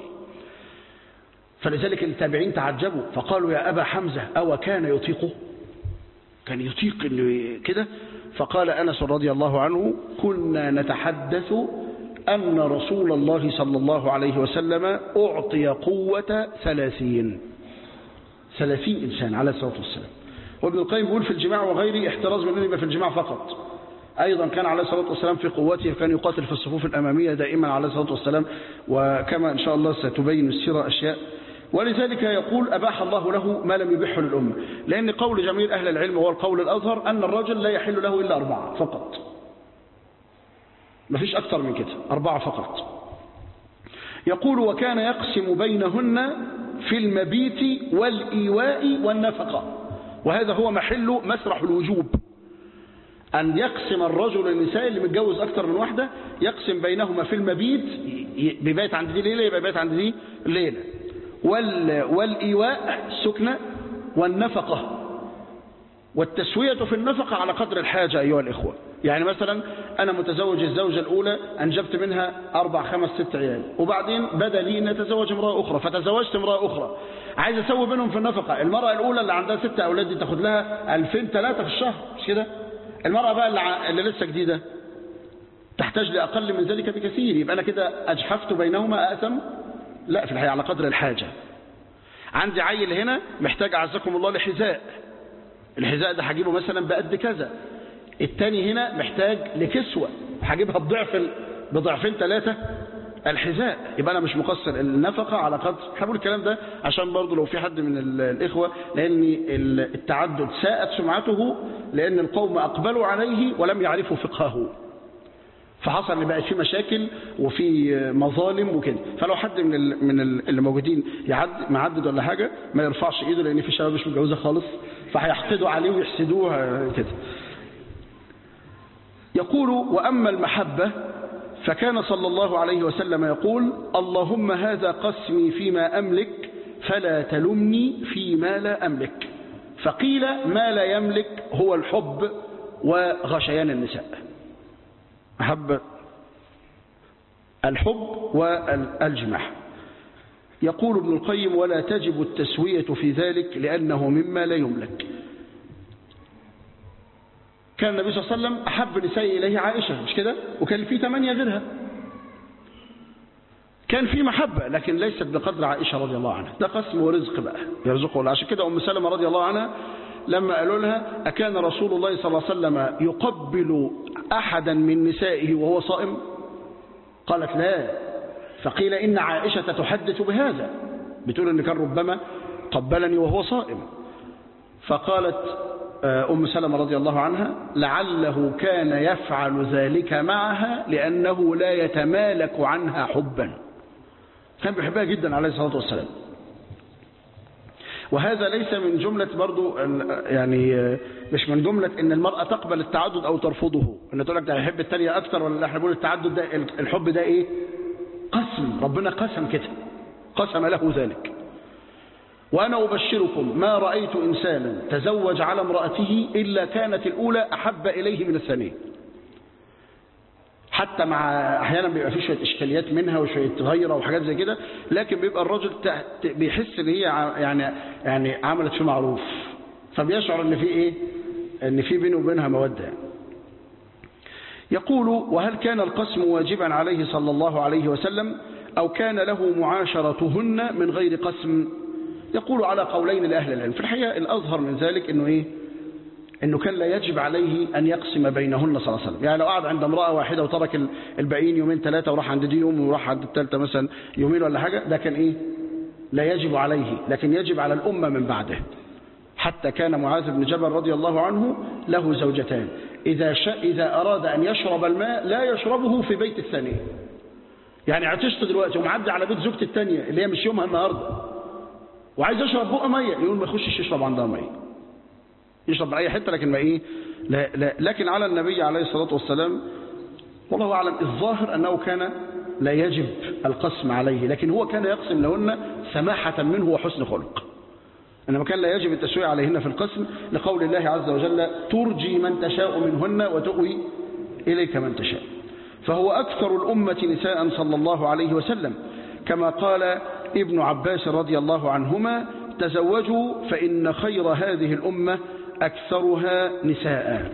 فلذلك التابعين تعجبوا فقالوا يا أبا حمزة أو كان يطيقه كان يطيق انه كده فقال أنس رضي الله عنه كنا نتحدث أن رسول الله صلى الله عليه وسلم أعطي قوة ثلاثين ثلاثين إنسان عليه الصلاة والسلام وابن القيم يقول في الجماع وغيره احتراز من أن يبقى في الجماع فقط أيضا كان عليه الصلاة والسلام في قوته كان يقاتل في الصفوف الأمامية دائما عليه الصلاة والسلام وكما إن شاء الله ستبين السيرة أشياء ولذلك يقول أباح الله له ما لم يبحه للأمة لأن قول جميع أهل العلم هو القول الأظهر أن الرجل لا يحل له إلا أربعة فقط ما فيش أكثر من كده أربعة فقط يقول وكان يقسم بينهن في المبيت والإيواء والنفقة وهذا هو محل مسرح الوجوب أن يقسم الرجل النساء اللي متجوز أكثر من واحدة يقسم بينهما في المبيت ي- بيبات عند دي ليلة يبقى بيبات عند دي ليلة وال والإيواء السكنة والنفقة والتسوية في النفقة على قدر الحاجة أيها الإخوة يعني مثلا أنا متزوج الزوجة الأولى أنجبت منها أربع خمس ست عيال وبعدين بدا لي أن أتزوج امرأة أخرى فتزوجت امرأة أخرى عايز أسوي بينهم في النفقة المرأة الأولى اللي عندها ست أولاد دي تاخد لها 2000 3 في الشهر مش كده المرأة بقى اللي, ع- اللي لسه جديدة تحتاج لأقل من ذلك بكثير يبقى أنا كده أجحفت بينهما أأثم لا في الحقيقة على قدر الحاجة عندي عيل هنا محتاج أعزكم الله لحذاء الحذاء ده هجيبه مثلا بقد كذا التاني هنا محتاج لكسوة هجيبها بضعف ال- بضعفين ثلاثة الحذاء يبقى أنا مش مقصر النفقة على قدر هقول الكلام ده عشان برضو لو في حد من ال- الإخوة لأن ال- التعدد ساءت سمعته لأن القوم أقبلوا عليه ولم يعرفوا فقهه فحصل ان بقى في مشاكل وفي مظالم وكده فلو حد من ال من ال اللي موجودين يعد معدد ولا حاجه ما يرفعش ايده لان في شباب مش متجوزه خالص فهيحقدوا عليه ويحسدوه آه، كده يقول واما المحبه فكان صلى الله عليه وسلم يقول اللهم هذا قسمي فيما املك فلا تلمني فيما لا املك فقيل ما لا يملك هو الحب وغشيان النساء محبة الحب والجماع يقول ابن القيم ولا تجب التسوية في ذلك لأنه مما لا يملك كان النبي صلى الله عليه وسلم أحب نساء إليه عائشة مش كده وكان في ثمانية غيرها كان في محبة لكن ليست بقدر عائشة رضي الله عنها ده قسم ورزق بقى يرزقه الله عشان كده أم سلمة رضي الله عنها لما قالوا لها أكان رسول الله صلى الله عليه وسلم يقبل أحدا من نسائه وهو صائم قالت لا فقيل إن عائشة تحدث بهذا بتقول إن كان ربما قبلني وهو صائم فقالت آه، أم سلمة رضي الله عنها لعله كان يفعل ذلك معها لأنه لا يتمالك عنها حبا كان بيحبها جدا عليه الصلاة والسلام وهذا ليس من جملة برضو ال- يعني آه، مش من جملة ان المرأة تقبل التعدد او ترفضه ان تقول لك ده هيحب التانية اكتر ولا لا احنا بنقول التعدد ده الحب ده ايه قسم ربنا قسم كده قسم له ذلك وأنا أبشركم ما رأيت إنسانا تزوج على امرأته إلا كانت الأولى أحب إليه من الثانية حتى مع أحيانا بيبقى فيه شوية إشكاليات منها وشوية غيرة وحاجات زي كده لكن بيبقى الراجل ت- بيحس إن هي ع- يعني يعني عملت فيه معروف فبيشعر إن في إيه إن في بينه وبينها مودة يعني. يقول وهل كان القسم واجبا عليه صلى الله عليه وسلم أو كان له معاشرتهن من غير قسم يقول على قولين لأهل العلم في الحقيقة الأظهر من ذلك أنه إيه أنه كان لا يجب عليه أن يقسم بينهن صلى الله عليه وسلم يعني لو قعد عند امرأة واحدة وترك الباقيين يومين ثلاثة وراح عند دي يوم وراح عند الثالثة مثلا يومين ولا حاجة ده كان إيه لا يجب عليه لكن يجب على الأمة من بعده حتى كان معاذ بن جبل رضي الله عنه له زوجتان إذا, شاء إذا أراد أن يشرب الماء لا يشربه في بيت الثانية يعني عطشت دلوقتي ومعدي على بيت زوجتي الثانية اللي هي مش يومها النهاردة وعايز يشرب بقى مية يقول ما يخشش يشرب عندها مية يشرب من أي حتة لكن ما إيه لا لا لكن على النبي عليه الصلاة والسلام والله أعلم الظاهر أنه كان لا يجب القسم عليه لكن هو كان يقسم لهن سماحة منه وحسن خلق إنما كان لا يجب التسوية عليهن في القسم لقول الله عز وجل ترجي من تشاء منهن وتؤوي إليك من تشاء فهو أكثر الأمة نساء صلى الله عليه وسلم كما قال ابن عباس رضي الله عنهما تزوجوا فإن خير هذه الأمة أكثرها نساء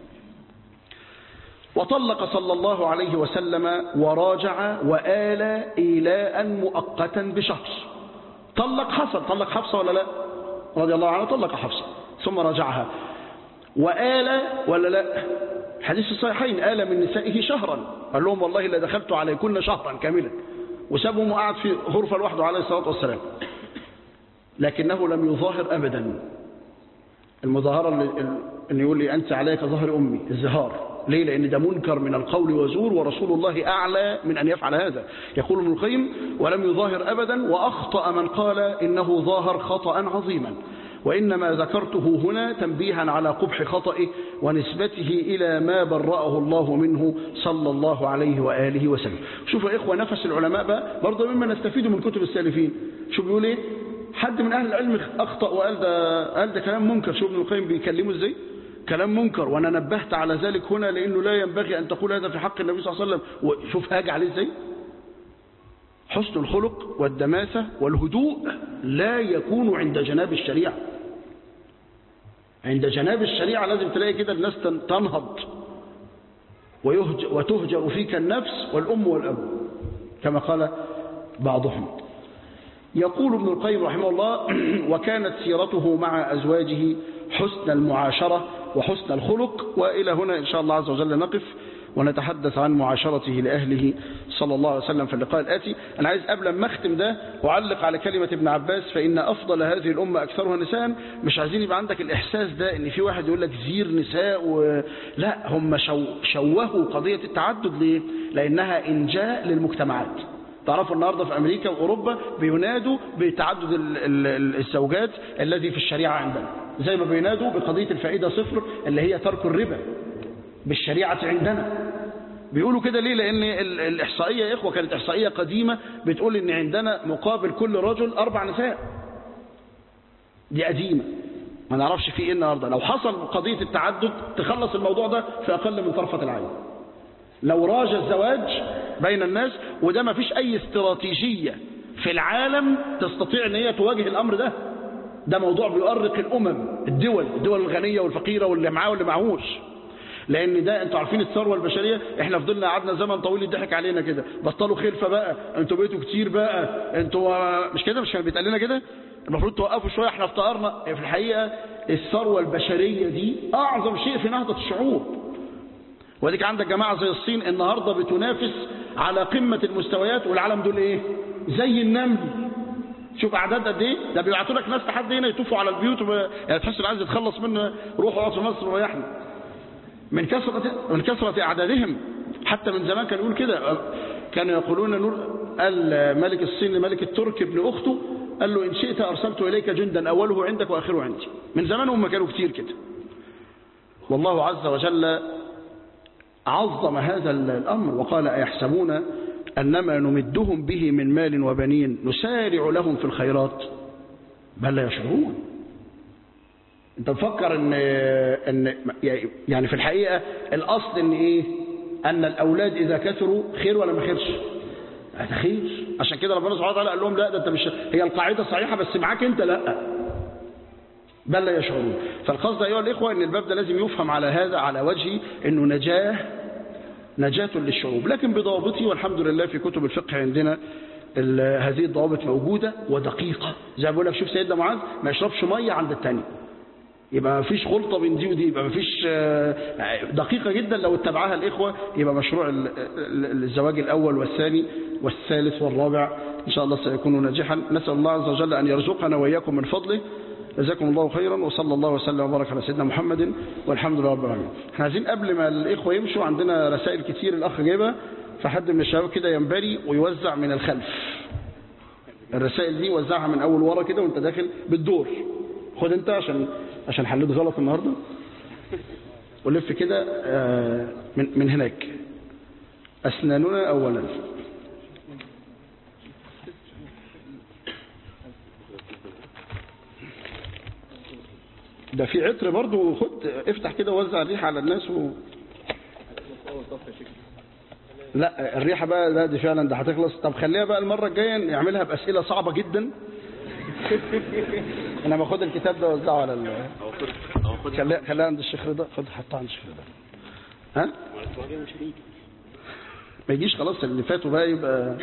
وطلق صلى الله عليه وسلم وراجع وآل إيلاء مؤقتا بشهر طلق حصل طلق حفصة ولا لا رضي الله عنه طلق حفصة ثم رجعها وآل ولا لا حديث الصحيحين آل من نسائه شهرا قال لهم والله لا دخلت عليكن شهرا كاملا وسابهم وقعد في غرفة لوحده عليه الصلاة والسلام لكنه لم يظاهر أبدا المظاهرة اللي, اللي يقول لي أنت عليك ظهر أمي الزهار ليه لأن ده منكر من القول وزور ورسول الله أعلى من أن يفعل هذا يقول ابن القيم ولم يظاهر أبدا وأخطأ من قال إنه ظاهر خطأ عظيما وإنما ذكرته هنا تنبيها على قبح خطئه ونسبته إلى ما برأه الله منه صلى الله عليه وآله وسلم شوفوا يا إخوة نفس العلماء بقى برضه مما نستفيد من كتب السالفين شو بيقول إيه حد من أهل العلم أخطأ وقال ده, قال ده كلام منكر شوف ابن القيم بيكلمه إزاي كلام منكر وأنا نبهت على ذلك هنا لأنه لا ينبغي أن تقول هذا في حق النبي صلى الله عليه وسلم وشوف هاج عليه إزاي حسن الخلق والدماسة والهدوء لا يكون عند جناب الشريعة عند جناب الشريعة لازم تلاقي كده الناس تنهض وتهجر فيك النفس والأم والأب كما قال بعضهم يقول ابن القيم رحمه الله وكانت سيرته مع أزواجه حسن المعاشرة وحسن الخلق وإلى هنا إن شاء الله عز وجل نقف ونتحدث عن معاشرته لأهله صلى الله عليه وسلم في اللقاء الآتي أنا عايز قبل ما أختم ده أعلق على كلمة ابن عباس فإن أفضل هذه الأمة أكثرها نساء مش عايزين يبقى عندك الإحساس ده إن في واحد يقول لك زير نساء و... لا هم شو... شوهوا قضية التعدد ليه؟ لأنها إنجاء للمجتمعات تعرفوا النهاردة في أمريكا وأوروبا بينادوا بتعدد ال... ال... الزوجات الذي في الشريعة عندنا زي ما بينادوا بقضية الفائدة صفر اللي هي ترك الربا بالشريعة عندنا بيقولوا كده ليه لأن الإحصائية يا إخوة كانت إحصائية قديمة بتقول إن عندنا مقابل كل رجل أربع نساء دي قديمة ما نعرفش في إيه النهاردة لو حصل قضية التعدد تخلص الموضوع ده في أقل من طرفة العين لو راج الزواج بين الناس وده ما فيش أي استراتيجية في العالم تستطيع أن هي تواجه الأمر ده ده موضوع بيؤرق الأمم الدول الدول الغنية والفقيرة واللي معاه واللي معهوش لان ده انتوا عارفين الثروه البشريه احنا فضلنا قعدنا زمن طويل يضحك علينا كده بطلوا خلفه بقى انتوا بقيتوا كتير بقى انتوا مش كده مش كان بيتقال لنا كده المفروض توقفوا شويه احنا افتقرنا في الحقيقه الثروه البشريه دي اعظم شيء في نهضه الشعوب وديك عندك جماعه زي الصين النهارده بتنافس على قمه المستويات والعالم دول ايه زي النمل شوف اعداد قد ايه ده بيبعتوا لك ناس لحد هنا يطوفوا على البيوت وب... يعني تحس عايز يتخلص منه روحوا اقعد في مصر وريحنا من كثرة من كثرة أعدادهم حتى من زمان كان يقول كده كانوا يقولون نور قال ملك الصين لملك الترك ابن أخته قال له إن شئت أرسلت إليك جندا أوله عندك وآخره عندي من زمان هم كانوا كتير كده والله عز وجل عظم هذا الأمر وقال أيحسبون أنما نمدهم به من مال وبنين نسارع لهم في الخيرات بل لا يشعرون انت مفكر ان ان يعني في الحقيقه الاصل ان ايه ان الاولاد اذا كثروا خير ولا ما خيرش هذا خير عشان كده ربنا سبحانه وتعالى قال لهم لا ده انت مش هي القاعده صحيحه بس معاك انت لا بل لا يشعرون فالقصد ايها الاخوه ان الباب ده لازم يفهم على هذا على وجه انه نجاه نجاة للشعوب لكن بضوابطه والحمد لله في كتب الفقه عندنا ال- هذه الضوابط موجودة ودقيقة زي ما بقول لك شوف سيدنا معاذ ما يشربش مية عند التاني يبقى ما فيش خلطة بين دي ودي يبقى ما فيش آه، دقيقة جدا لو اتبعها الإخوة يبقى مشروع ال- ال- الزواج الأول والثاني والثالث والرابع إن شاء الله سيكون ناجحا نسأل الله عز وجل أن يرزقنا وإياكم من فضله جزاكم الله خيرا وصلى الله وسلم وبارك على سيدنا محمد والحمد لله رب العالمين احنا عايزين قبل ما الإخوة يمشوا عندنا رسائل كتير الأخ جايبها فحد من الشباب كده ينبري ويوزع من الخلف الرسائل دي وزعها من أول ورا كده وانت داخل بالدور خد انت عشان عشان حليت غلط النهارده ولف كده آه، من من هناك أسناننا أولا ده في عطر برضو خد افتح كده ووزع الريحة على الناس و... لا الريحة بقى لا دي فعلا ده هتخلص طب خليها بقى المرة الجاية نعملها بأسئلة صعبة جدا انا باخد الكتاب ده وزعه على ال... او خد او خد خليها خليها عند الشيخ رضا خد حطها عند الشيخ رضا ها الاسبوع الجاي مش هيجي ما يجيش خلاص اللي فاتوا بقى يبقى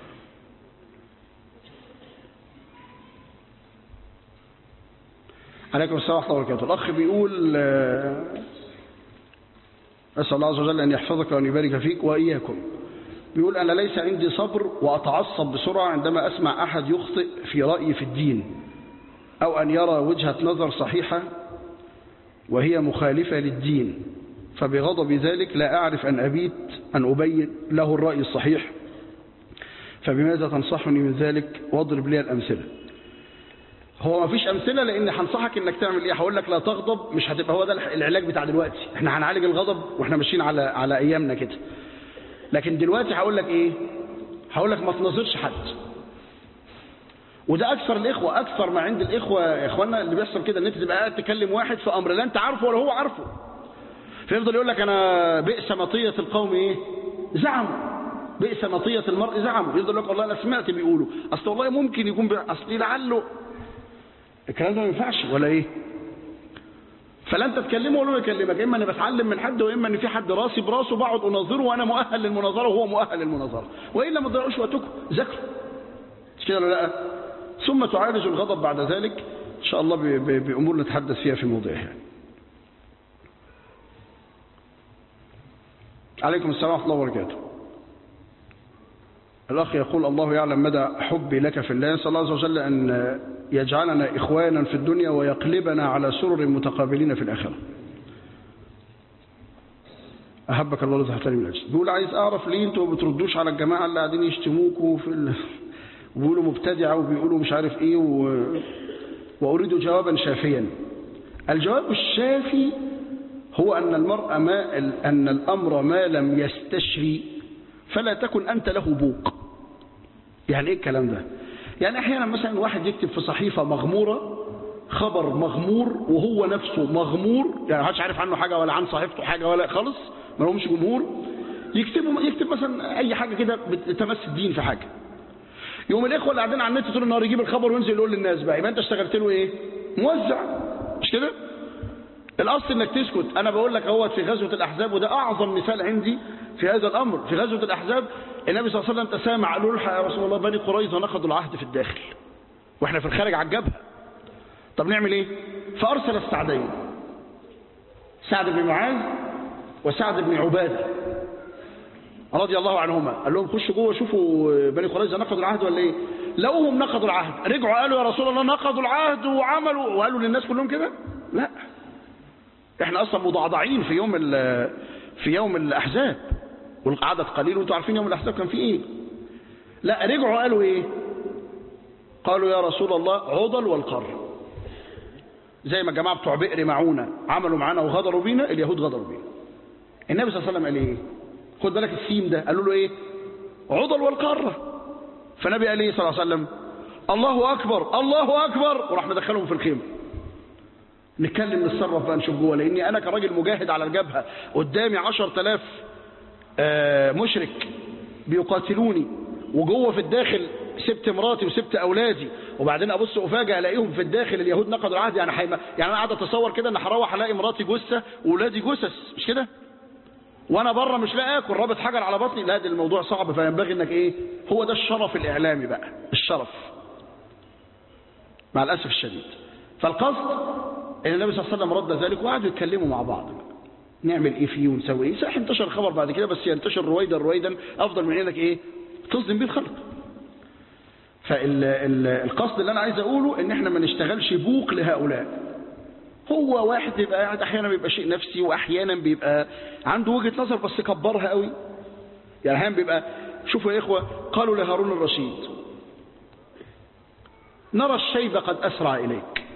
عليكم السلام ورحمة الله وبركاته الأخ بيقول آه، أسأل الله عز وجل أن يحفظك وأن يبارك فيك وإياكم بيقول أنا ليس عندي صبر وأتعصب بسرعة عندما أسمع أحد يخطئ في رأيي في الدين أو أن يرى وجهة نظر صحيحة وهي مخالفة للدين فبغضب ذلك لا أعرف أن أبيت أن أبين له الرأي الصحيح فبماذا تنصحني من ذلك واضرب لي الأمثلة هو ما فيش أمثلة لأن هنصحك إنك تعمل إيه هقول لك لا تغضب مش هتبقى هو ده العلاج بتاع دلوقتي احنا هنعالج الغضب واحنا ماشيين على على أيامنا كده لكن دلوقتي هقول لك إيه هقول لك ما تناظرش حد وده اكثر الاخوه اكثر ما عند الاخوه يا اخوانا اللي بيحصل كده ان انت تبقى قاعد تكلم واحد في امر لا انت عارفه ولا هو عارفه فيفضل يقول لك انا بئس مطيه القوم ايه زعموا بئس مطيه المرء زعموا يفضل يقول لك والله انا سمعت بيقولوا اصل والله ممكن يكون بي... اصل لعله الكلام ده ما ينفعش ولا ايه فلا انت تكلمه ولا هو يكلمك اما انا بتعلم من حد واما ان في حد راسي براسه بقعد اناظره وانا مؤهل للمناظره وهو مؤهل للمناظره والا ما تضيعوش وقتكم ذاكروا مش كده ولا لا ثم تعالج الغضب بعد ذلك ان شاء الله ب- ب- بامور نتحدث فيها في موضعها عليكم السلام ورحمه الله وبركاته الأخ يقول الله يعلم مدى حبي لك في الله نسأل الله عز وجل أن يجعلنا إخوانا في الدنيا ويقلبنا على سرر متقابلين في الآخرة أحبك الله الذي حتى من الأجل بيقول عايز أعرف ليه أنتوا ما بتردوش على الجماعة اللي قاعدين يشتموكوا في ال... وبيقولوا مبتدعة وبيقولوا مش عارف إيه و... وأريد جوابا شافيا الجواب الشافي هو أن المرء ما أن الأمر ما لم يستشري فلا تكن أنت له بوق يعني إيه الكلام ده يعني أحيانا مثلا واحد يكتب في صحيفة مغمورة خبر مغمور وهو نفسه مغمور يعني محدش عارف عنه حاجة ولا عن صحيفته حاجة ولا خالص ما لهمش جمهور يكتبوا يكتب مثلا أي حاجة كده بتمس الدين في حاجة يوم الإخوة اللي قاعدين على النت طول النهار يجيب الخبر وينزل يقول للناس بقى يبقى أنت اشتغلت له إيه؟ موزع مش كده؟ الأصل إنك تسكت أنا بقول لك اهوت في غزوة الأحزاب وده أعظم مثال عندي في هذا الأمر في غزوة الأحزاب النبي صلى الله عليه وسلم تسامع قالوا له يا رسول الله بني قريظة نقضوا العهد في الداخل وإحنا في الخارج على الجبهة طب نعمل إيه؟ فأرسل السعدين سعد بن معاذ وسعد بن عبادة رضي الله عنهما قال لهم خشوا جوه شوفوا بني قريظة نقضوا العهد ولا إيه؟ لقوهم نقضوا العهد رجعوا قالوا يا رسول الله نقضوا العهد وعملوا وقالوا للناس كلهم كده؟ لا احنا اصلا مضعضعين في يوم في يوم الاحزاب والعدد قليل وانتم عارفين يوم الاحزاب كان فيه ايه لا رجعوا قالوا ايه قالوا يا رسول الله عضل والقر زي ما الجماعه بتوع بئر معونه عملوا معانا وغدروا بينا اليهود غدروا بينا النبي صلى الله عليه وسلم قال ايه خد بالك السيم ده قالوا له ايه عضل والقاره فالنبي قال ايه صلى الله عليه وسلم الله اكبر الله اكبر وراح مدخلهم في الخيمه نتكلم نتصرف بقى نشوف جوه لاني انا كراجل مجاهد على الجبهه قدامي 10000 مشرك بيقاتلوني وجوه في الداخل سبت مراتي وسبت اولادي وبعدين ابص افاجئ الاقيهم في الداخل اليهود نقضوا العهد يعني حيما يعني انا قاعد اتصور كده ان هروح الاقي مراتي جثه واولادي جثث مش كده وانا بره مش لاقي اكل رابط حجر على بطني لا ده الموضوع صعب فينبغي انك ايه هو ده الشرف الاعلامي بقى الشرف مع الاسف الشديد فالقصد ان النبي صلى الله عليه وسلم رد ذلك وقعدوا يتكلموا مع بعض نعمل ايه فيه ونسوي ايه صحيح انتشر الخبر بعد كده بس ينتشر رويدا رويدا افضل من انك ايه تصدم بيه الخلق فالقصد اللي انا عايز اقوله ان احنا ما نشتغلش بوق لهؤلاء هو واحد بيبقى قاعد احيانا بيبقى شيء نفسي واحيانا بيبقى عنده وجهة نظر بس كبرها قوي يعني احيانا بيبقى شوفوا يا اخوة قالوا لهارون الرشيد نرى الشيب قد اسرع اليك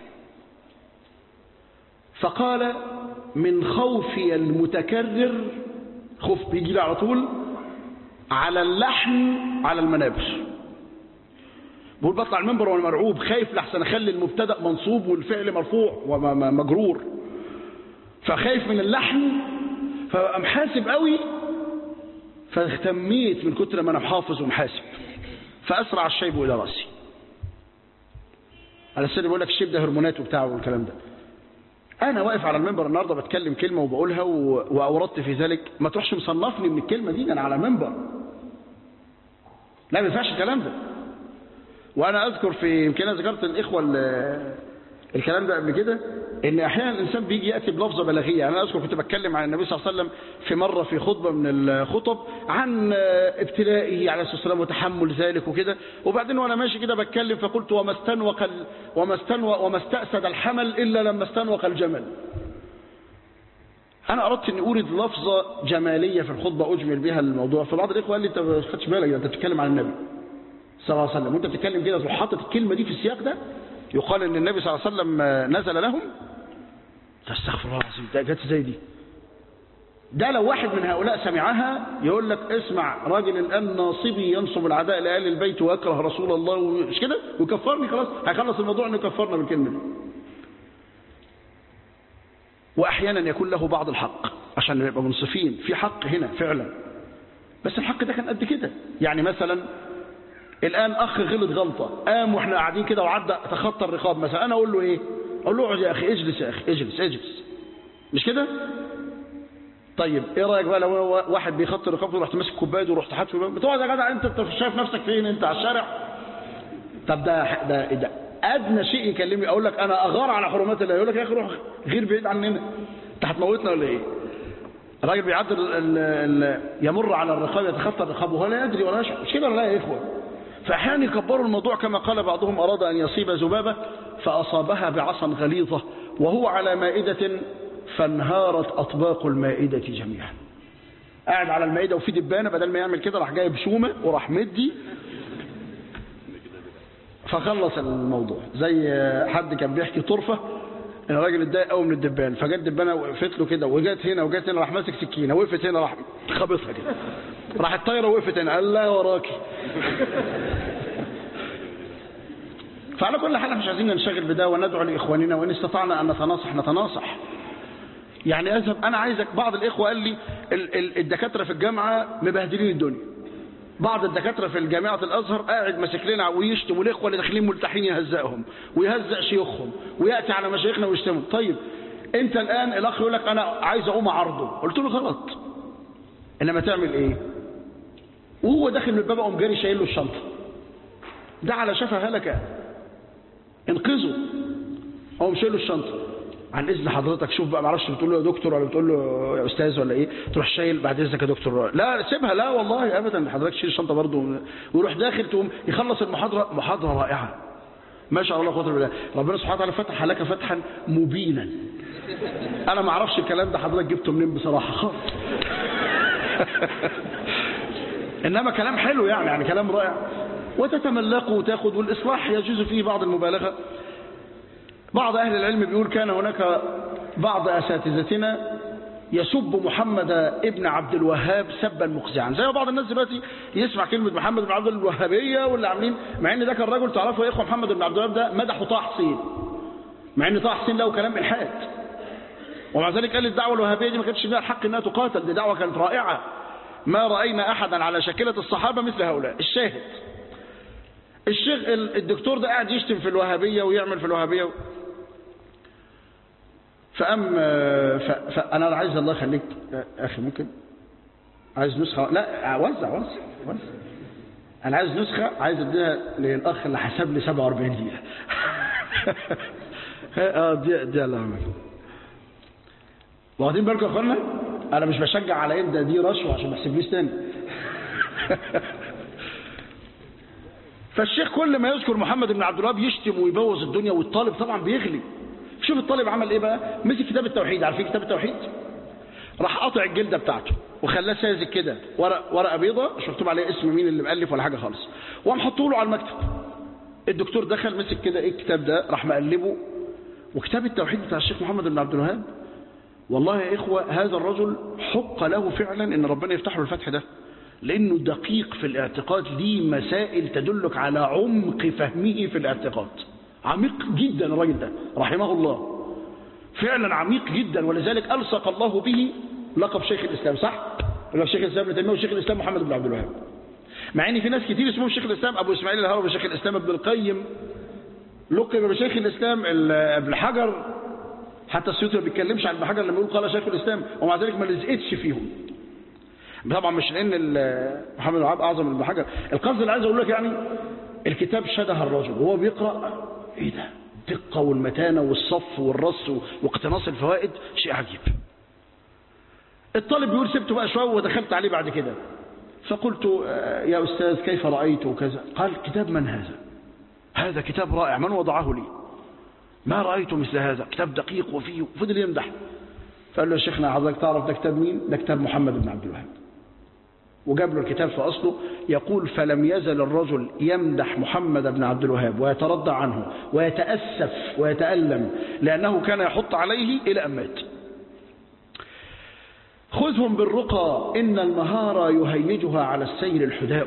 فقال من خوفي المتكرر خوف بيجي لي على طول على اللحن على المنابر بقول بطلع المنبر وانا مرعوب خايف لحسن اخلي المبتدا منصوب والفعل مرفوع ومجرور فخايف من اللحن فببقى محاسب قوي فاهتميت من كتر ما انا محافظ ومحاسب فاسرع الشيب الى راسي على السنة بيقول لك الشيب ده هرمونات وبتاع والكلام ده انا واقف على المنبر النهارده بتكلم كلمه وبقولها واوردت في ذلك ما تروحش مصنفني من الكلمه دي انا على المنبر لا ما ينفعش الكلام ده وانا اذكر في يمكن انا ذكرت الاخوه الكلام ده قبل كده ان احيانا الانسان بيجي ياتي بلفظه بلاغيه يعني انا اذكر كنت بتكلم عن النبي صلى الله عليه وسلم في مره في خطبه من الخطب عن ابتلائه عليه الصلاه والسلام وتحمل ذلك وكده وبعدين وانا ماشي كده بتكلم فقلت وما استنوق وما استنوق وما استاسد الحمل الا لما استنوق الجمل انا اردت اني اورد لفظه جماليه في الخطبه اجمل بها الموضوع فبعض الاخوه قال لي انت ما خدتش بالك انت بتتكلم عن النبي صلى الله عليه وسلم وانت بتتكلم كده تروح حاطط الكلمه دي في السياق ده يقال ان النبي صلى الله عليه وسلم نزل لهم فاستغفر الله العظيم ده جت زي دي ده لو واحد من هؤلاء سمعها يقول لك اسمع راجل الان ناصبي ينصب العداء لآل البيت ويكره رسول الله مش كده ويكفرني خلاص هيخلص الموضوع انه يكفرنا بالكلمه دي واحيانا يكون له بعض الحق عشان نبقى منصفين في حق هنا فعلا بس الحق ده كان قد كده يعني مثلا الآن أخ غلط غلطة قام وإحنا قاعدين كده وعدى تخطى الرقاب مثلا أنا أقول له إيه أقول له اقعد يا أخي اجلس يا أخي اجلس اجلس مش كده طيب إيه رأيك بقى لو واحد بيخطي الرقاب ورحت ماسك كوبايه ورحت حاطه في الباب بتقعد يا جدع أنت أنت شايف نفسك فين أنت على الشارع طب ده ده ده أدنى شيء يكلمني أقول لك أنا أغار على حرمات الله يقول لك يا أخي روح غير بعيد عننا أنت هتموتنا ولا إيه الراجل بيعدي يمر على الرقاب يتخطى الرقاب وهو لا يدري ولا يشعر مش كده ولا لا يا إخوة فأحيانا يكبروا الموضوع كما قال بعضهم أراد أن يصيب ذبابة فأصابها بعصا غليظة وهو على مائدة فانهارت أطباق المائدة جميعا قاعد على المائدة وفي دبانة بدل ما يعمل كده راح جايب شومة وراح مدي فخلص الموضوع زي حد كان بيحكي طرفة ان الراجل اتضايق قوي من الدبان فجت الدبانه وقفت له كده وجت هنا وجت هنا راح ماسك سكينه وقفت هنا راح خبطها كده راحت طايره وقفت هنا قال لا وراكي فعلى كل حال مش عايزين ننشغل بده وندعو لاخواننا وان استطعنا ان نتناصح نتناصح يعني اذهب انا عايزك بعض الاخوه قال لي الدكاتره في الجامعه مبهدلين الدنيا بعض الدكاترة في الجامعة الأزهر قاعد ماسك لنا ويشتم الإخوة اللي داخلين ملتحين يهزقهم ويهزق شيوخهم ويأتي على مشايخنا ويشتمهم طيب أنت الآن الأخ يقول لك أنا عايز أقوم أعرضه قلت له غلط إنما تعمل إيه وهو داخل من الباب قام جاري شايل له الشنطة ده على شفا هلكة انقذه هو شايل له الشنطة عن اذن حضرتك شوف بقى معرفش بتقول له يا دكتور ولا بتقول له يا استاذ ولا ايه تروح شايل بعد اذنك يا دكتور لا سيبها لا والله ابدا حضرتك شيل الشنطه برضه ويروح داخل تقوم يخلص المحاضره محاضره رائعه ما شاء الله قوه بالله ربنا سبحانه وتعالى فتح لك فتحا مبينا انا ما اعرفش الكلام ده حضرتك جبته منين بصراحه خالص انما كلام حلو يعني يعني كلام رائع وتتملقه وتاخد والاصلاح يجوز فيه بعض المبالغه بعض أهل العلم بيقول كان هناك بعض أساتذتنا يسب محمد ابن عبد الوهاب سبا مخزعا زي بعض الناس دلوقتي يسمع كلمة محمد بن عبد الوهابية واللي عاملين مع ان ده كان رجل تعرفوا يا اخوه محمد بن عبد الوهاب ده مدحه طه حسين مع ان طه حسين له كلام الحاد ومع ذلك قال الدعوة الوهابية دي ما كانتش فيها الحق انها تقاتل دي دعوة كانت رائعة ما رأينا احدا على شكلة الصحابة مثل هؤلاء الشاهد الشيخ الدكتور ده قاعد يشتم في الوهابية ويعمل في الوهابية فأم فأنا عايز الله يخليك أخي ممكن عايز نسخة لا وزع وزع وزع انا عايز نسخة عايز اديها للاخ اللي حسب لي 47 دقيقة اه دي دي الله يعمل. واخدين بالكم يا اخوانا انا مش بشجع على ان ده دي رشوه عشان ما تحسبليش تاني فالشيخ كل ما يذكر محمد بن عبد الوهاب يشتم ويبوظ الدنيا والطالب طبعا بيغلي شوف الطالب عمل ايه بقى مسك كتاب التوحيد عارفين كتاب التوحيد راح قاطع الجلده بتاعته وخلاه ساذج كده ورق ورقه بيضه مش مكتوب عليها اسم مين اللي مؤلف ولا حاجه خالص وقام حطوا له على المكتب الدكتور دخل مسك كده ايه الكتاب ده راح مقلبه وكتاب التوحيد بتاع الشيخ محمد بن عبد الوهاب والله يا إخوة هذا الرجل حق له فعلا إن ربنا يفتح له الفتح ده لأنه دقيق في الاعتقاد ليه مسائل تدلك على عمق فهمه في الاعتقاد عميق جدا الراجل ده رحمه الله فعلا عميق جدا ولذلك ألصق الله به لقب شيخ الإسلام صح؟ يقول لك شيخ الإسلام ابن تيمية وشيخ الإسلام محمد بن عبد الوهاب مع ان في ناس كتير اسمهم شيخ الإسلام أبو إسماعيل الهروي شيخ الإسلام ابن القيم لقب بشيخ الإسلام ابن حجر حتى السيوطي ما بيتكلمش عن ابن حجر لما يقول قال شيخ الإسلام ومع ذلك ما لزقتش فيهم طبعا مش لان محمد بن الوهاب اعظم من ابن حجر القصد اللي عايز اقول لك يعني الكتاب شده الرجل وهو بيقرا ايه ده الدقه والمتانه والصف والرص واقتناص الفوائد شيء عجيب الطالب بيقول سبته بقى شويه ودخلت عليه بعد كده فقلت يا استاذ كيف رايت وكذا قال كتاب من هذا هذا كتاب رائع من وضعه لي ما رايت مثل هذا كتاب دقيق وفيه وفضل يمدح فقال له يا شيخنا حضرتك تعرف ده كتاب مين ده كتاب محمد بن عبد الوهاب وجاب له الكتاب في أصله يقول فلم يزل الرجل يمدح محمد بن عبد الوهاب ويترضى عنه ويتأسف ويتألم لأنه كان يحط عليه إلى أن مات خذهم بالرقى إن المهارة يهيجها على السير الحداء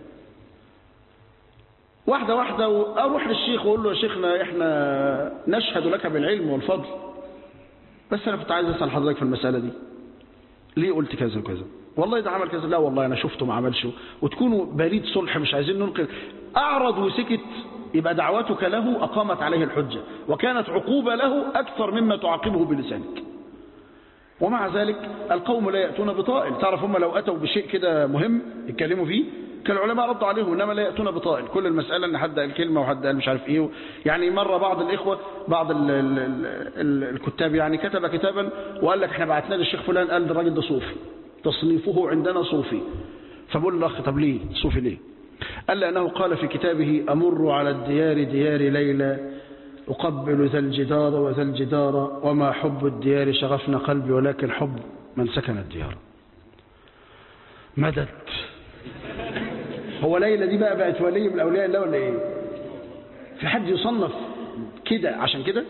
واحدة واحدة أروح للشيخ وأقول له يا شيخنا إحنا نشهد لك بالعلم والفضل بس أنا كنت عايز أسأل حضرتك في المسألة دي ليه قلت كذا وكذا والله ده عمل كذا لا والله أنا شفته ما عملش وتكونوا بريد صلح مش عايزين ننقل أعرض وسكت يبقى دعوتك له أقامت عليه الحجة وكانت عقوبة له أكثر مما تعاقبه بلسانك ومع ذلك القوم لا يأتون بطائل تعرف هم لو أتوا بشيء كده مهم يتكلموا فيه كان العلماء ردوا عليهم انما لا ياتون بطائل كل المساله ان حد قال كلمه وحد قال مش عارف ايه يعني مره بعض الاخوه بعض ال ال ال الكتاب يعني كتب كتابا وقال لك احنا بعتنا للشيخ فلان قال ده الراجل ده صوفي تصنيفه عندنا صوفي فبقول الاخ طب ليه صوفي ليه قال لانه قال في كتابه امر على الديار ديار ليلى اقبل ذا الجدار وذا الجدار وما حب الديار شغفنا قلبي ولكن حب من سكن الديار مدد هو ليلى دي بقى بقت ولي من اولياء الله ولا ايه في حد يصنف كده عشان كده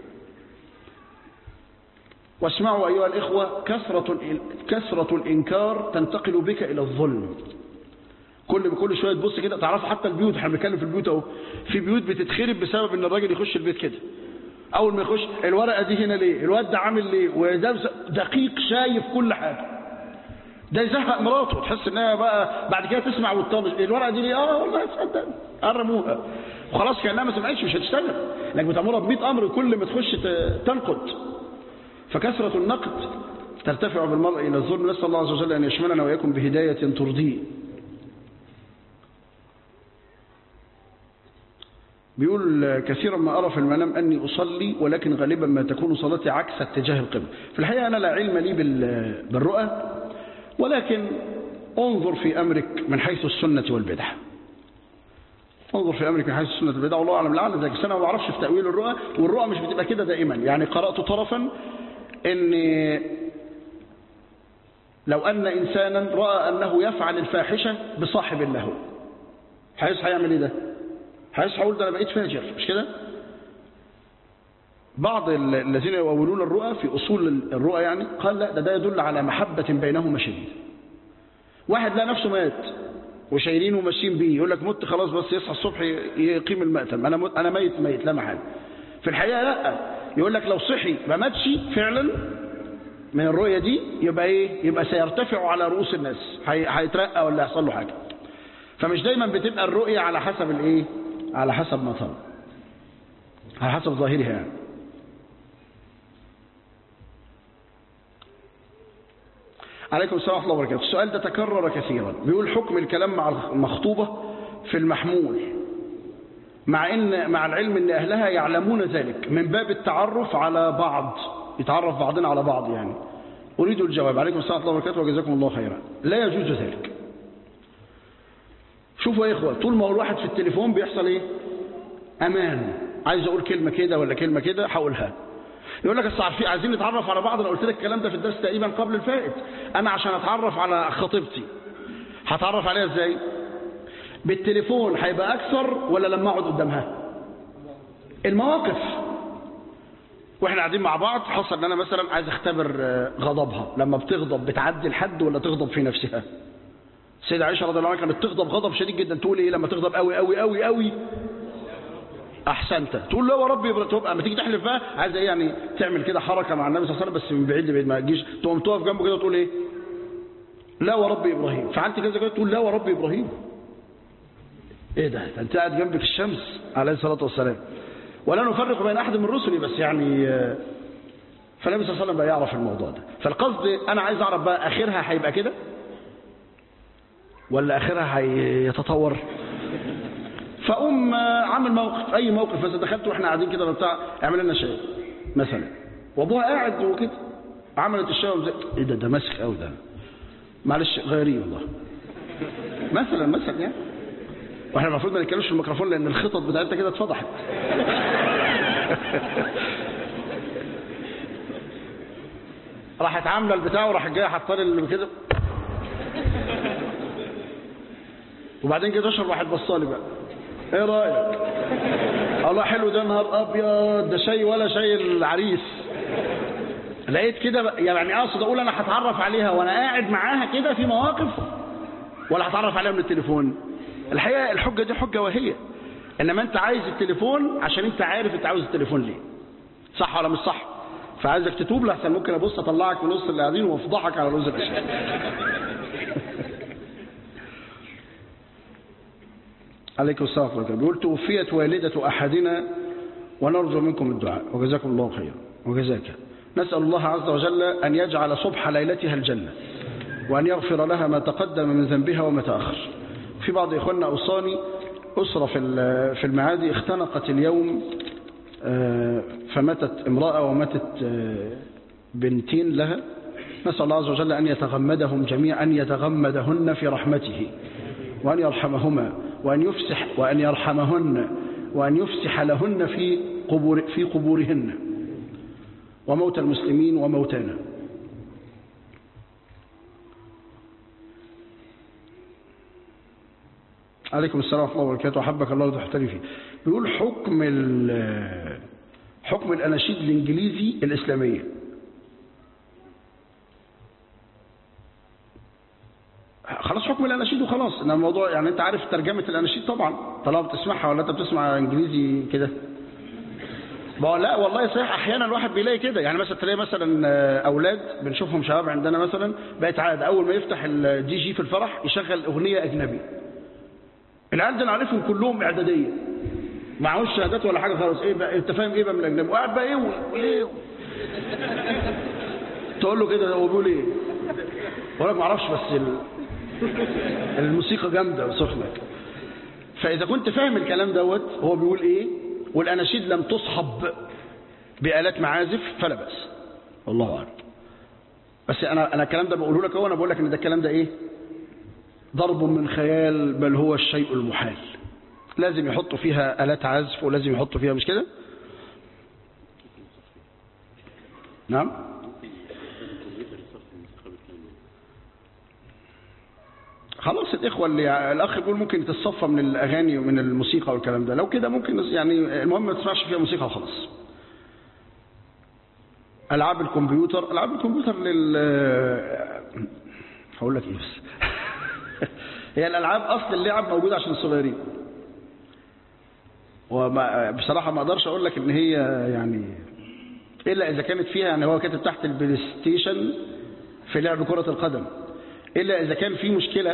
واسمعوا ايها الاخوه كثره كثره الانكار تنتقل بك الى الظلم كل كل شويه تبص كده تعرفوا حتى البيوت احنا بنتكلم في البيوت اهو في بيوت بتتخرب بسبب ان الراجل يخش البيت كده اول ما يخش الورقه دي هنا ليه الواد ده عامل ليه وده دقيق شايف كل حاجه ده يزهق مراته تحس انها بقى بعد كده تسمع وتطنش الورقه دي ليه اه والله تصدق قرموها وخلاص كانها ما سمعتش مش هتشتغل لانك بتامرها ب 100 امر كل ما تخش تنقد فكثره النقد ترتفع بالمرء الى الظلم نسال الله عز وجل ان يشملنا واياكم بهدايه ترضيه بيقول كثيرا ما أرى في المنام أني أصلي ولكن غالبا ما تكون صلاتي عكس اتجاه القبلة في الحقيقة أنا لا علم لي بالرؤى ولكن انظر في أمرك من حيث السنة والبدعة انظر في أمرك من حيث السنة والبدعة والله أعلم لعل ذلك أنا ما بعرفش في تأويل الرؤى والرؤى مش بتبقى كده دائما يعني قرأت طرفا أن لو أن إنسانا رأى أنه يفعل الفاحشة بصاحب له هيصحى يعمل إيه ده هيصحى يقول ده أنا بقيت فاجر مش كده بعض الذين يؤولون الرؤى في أصول الرؤى يعني قال لا ده, ده يدل على محبة بينهما شديدة واحد لا نفسه مات وشايلينه وماشيين بيه يقول لك مت خلاص بس يصحى الصبح يقيم المأتم انا مت انا ميت ميت لا محل في الحقيقه لا يقول لك لو صحي ما ماتش فعلا من الرؤيه دي يبقى ايه يبقى سيرتفع على رؤوس الناس هيترقى ولا يحصل له حاجه فمش دايما بتبقى الرؤيه على حسب الايه على حسب ما ترى على حسب ظاهرها يعني عليكم السلام ورحمة الله وبركاته السؤال ده تكرر كثيرا بيقول حكم الكلام مع المخطوبة في المحمول مع ان مع العلم ان اهلها يعلمون ذلك من باب التعرف على بعض يتعرف بعضنا على بعض يعني اريد الجواب عليكم السلام ورحمه الله وبركاته وجزاكم الله خيرا لا يجوز ذلك شوفوا يا اخوه طول ما هو الواحد في التليفون بيحصل ايه امان عايز اقول كلمه كده ولا كلمه كده هقولها يقول لك اصل عارفين عايزين نتعرف على بعض انا قلت لك الكلام ده في الدرس تقريبا قبل الفائت انا عشان اتعرف على خطيبتي هتعرف عليها ازاي بالتليفون هيبقى اكثر ولا لما اقعد قدامها المواقف واحنا قاعدين مع بعض حصل ان انا مثلا عايز اختبر غضبها لما بتغضب بتعدي الحد ولا تغضب في نفسها السيده عائشه رضي الله عنها كانت تغضب غضب شديد جدا تقول ايه لما تغضب قوي قوي قوي قوي احسنت تقول له يا رب تبقى اما تيجي تحلف بقى عايزه ايه يعني تعمل كده حركه مع النبي صلى الله عليه وسلم بس من بعيد لبعيد ما تجيش تقوم تقف جنبه كده وتقول ايه لا ورب ابراهيم فعلت كذا كده تقول لا ورب ابراهيم ايه ده انت قاعد جنبك الشمس عليه الصلاه والسلام ولا نفرق بين احد من رسلي بس يعني فالنبي صلى الله عليه وسلم بقى يعرف الموضوع ده فالقصد انا عايز اعرف بقى اخرها هيبقى كده ولا اخرها هيتطور فاقوم عامل موقف اي موقف مثلا دخلت واحنا قاعدين كده بتاع اعمل لنا شاي مثلا وابوها قاعد وكده عملت الشاي وزي ايه ده ده ماسك قوي ده معلش غيريه والله مثلا مثلا يعني واحنا المفروض ما نتكلمش في الميكروفون لان الخطط بتاعتنا كده اتفضحت راحت عامله البتاع وراحت جايه حاطه لي كده وبعدين كده اشرب واحد بصالي بقى ايه رايك الله حلو ده نهار ابيض ده شاي ولا شاي العريس لقيت كده يعني اقصد اقول انا هتعرف عليها وانا قاعد معاها كده في مواقف ولا هتعرف عليها من التليفون الحقيقه الحجه دي حجه وهيه انما انت عايز التليفون عشان انت عارف انت عاوز التليفون ليه صح ولا مش صح فعايزك تتوب لحسن ممكن ابص اطلعك من وسط اللي قاعدين وافضحك على رؤوس الاشياء عليكم السلام ورحمه الله بيقول توفيت والده احدنا ونرجو منكم الدعاء وجزاكم الله خيرا وجزاك نسال الله عز وجل ان يجعل صبح ليلتها الجنه وان يغفر لها ما تقدم من ذنبها وما تاخر في بعض إخواننا أوصاني أسرة في في المعادي اختنقت اليوم فماتت امرأة وماتت بنتين لها نسأل الله عز وجل أن يتغمدهم جميعا أن يتغمدهن في رحمته وأن يرحمهما وأن يفسح وأن يرحمهن وأن يفسح لهن في قبور في قبورهن وموت المسلمين وموتانا عليكم السلام ورحمة الله وبركاته أحبك الله وتحتري فيه بيقول حكم حكم الأناشيد الإنجليزي الإسلامية خلاص حكم الأناشيد وخلاص إن الموضوع يعني أنت عارف ترجمة الأناشيد طبعا طالما بتسمعها ولا أنت بتسمع إنجليزي كده ما لا والله صحيح احيانا الواحد بيلاقي كده يعني مثلا تلاقي مثلا اولاد بنشوفهم شباب عندنا مثلا بقت عاده اول ما يفتح الدي جي في الفرح يشغل اغنيه اجنبي العيال دول عارفهم كلهم اعداديه معهوش شهادات ولا حاجه خالص ايه بقى انت فاهم ايه بقى من الاجنبي وقاعد بقى ايه وايه تقول له كده هو بيقول ايه ولا ما اعرفش بس ال... الموسيقى جامده وسخنه فاذا كنت فاهم الكلام دوت هو بيقول ايه والاناشيد لم تصحب بآلات معازف فلا بأس والله اعلم بس انا انا الكلام ده بقوله لك اهو انا بقول لك ان ده الكلام ده ايه ضرب من خيال بل هو الشيء المحال لازم يحطوا فيها آلات عزف ولازم يحطوا فيها مش كده نعم خلاص الإخوة اللي الأخ بيقول ممكن تتصفى من الأغاني ومن الموسيقى والكلام ده لو كده ممكن يعني المهم ما تسمعش فيها موسيقى وخلاص ألعاب الكمبيوتر ألعاب الكمبيوتر لل هقول لك إيه بس هي الألعاب أصل اللعب موجودة عشان الصغيرين وبصراحة ما أقدرش أقول لك إن هي يعني إلا إذا كانت فيها يعني هو كاتب تحت البلاي ستيشن في لعب كرة القدم إلا إذا كان في مشكلة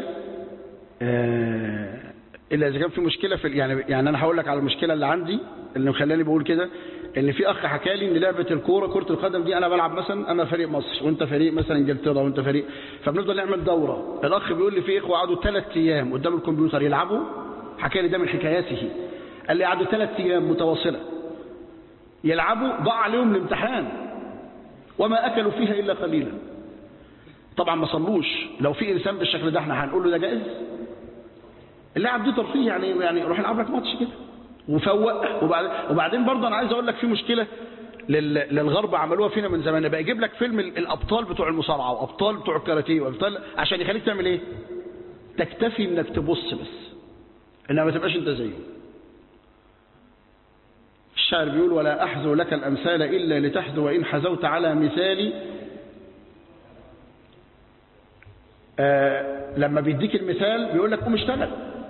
إلا إذا كان في مشكلة في يعني يعني أنا هقول لك على المشكلة اللي عندي اللي مخلاني بقول كده ان في اخ حكى لي ان لعبه الكوره كره القدم دي انا بلعب مثلا انا فريق مصر وانت فريق مثلا انجلترا وانت فريق فبنفضل نعمل دوره الاخ بيقول لي في اخوه قعدوا ثلاث ايام قدام الكمبيوتر يلعبوا حكى لي ده من حكاياته قال لي قعدوا ثلاث ايام متواصله يلعبوا ضاع عليهم الامتحان وما اكلوا فيها الا قليلا طبعا ما صلوش لو في انسان بالشكل ده احنا هنقول له ده جائز اللعب دي ترفيه يعني يعني روح العب لك ماتش كده وفوق وبعدين وبعدين برضه انا عايز اقول لك في مشكله لل- للغرب عملوها فينا من زمان بقى يجيب لك فيلم ال- الابطال بتوع المصارعه وابطال بتوع الكاراتيه وابطال عشان يخليك تعمل ايه تكتفي انك تبص بس انها ما تبقاش انت زيه الشاعر بيقول ولا احذو لك الامثال الا لتحذو وان حزوت على مثالي آه لما بيديك المثال بيقول لك قوم اشتغل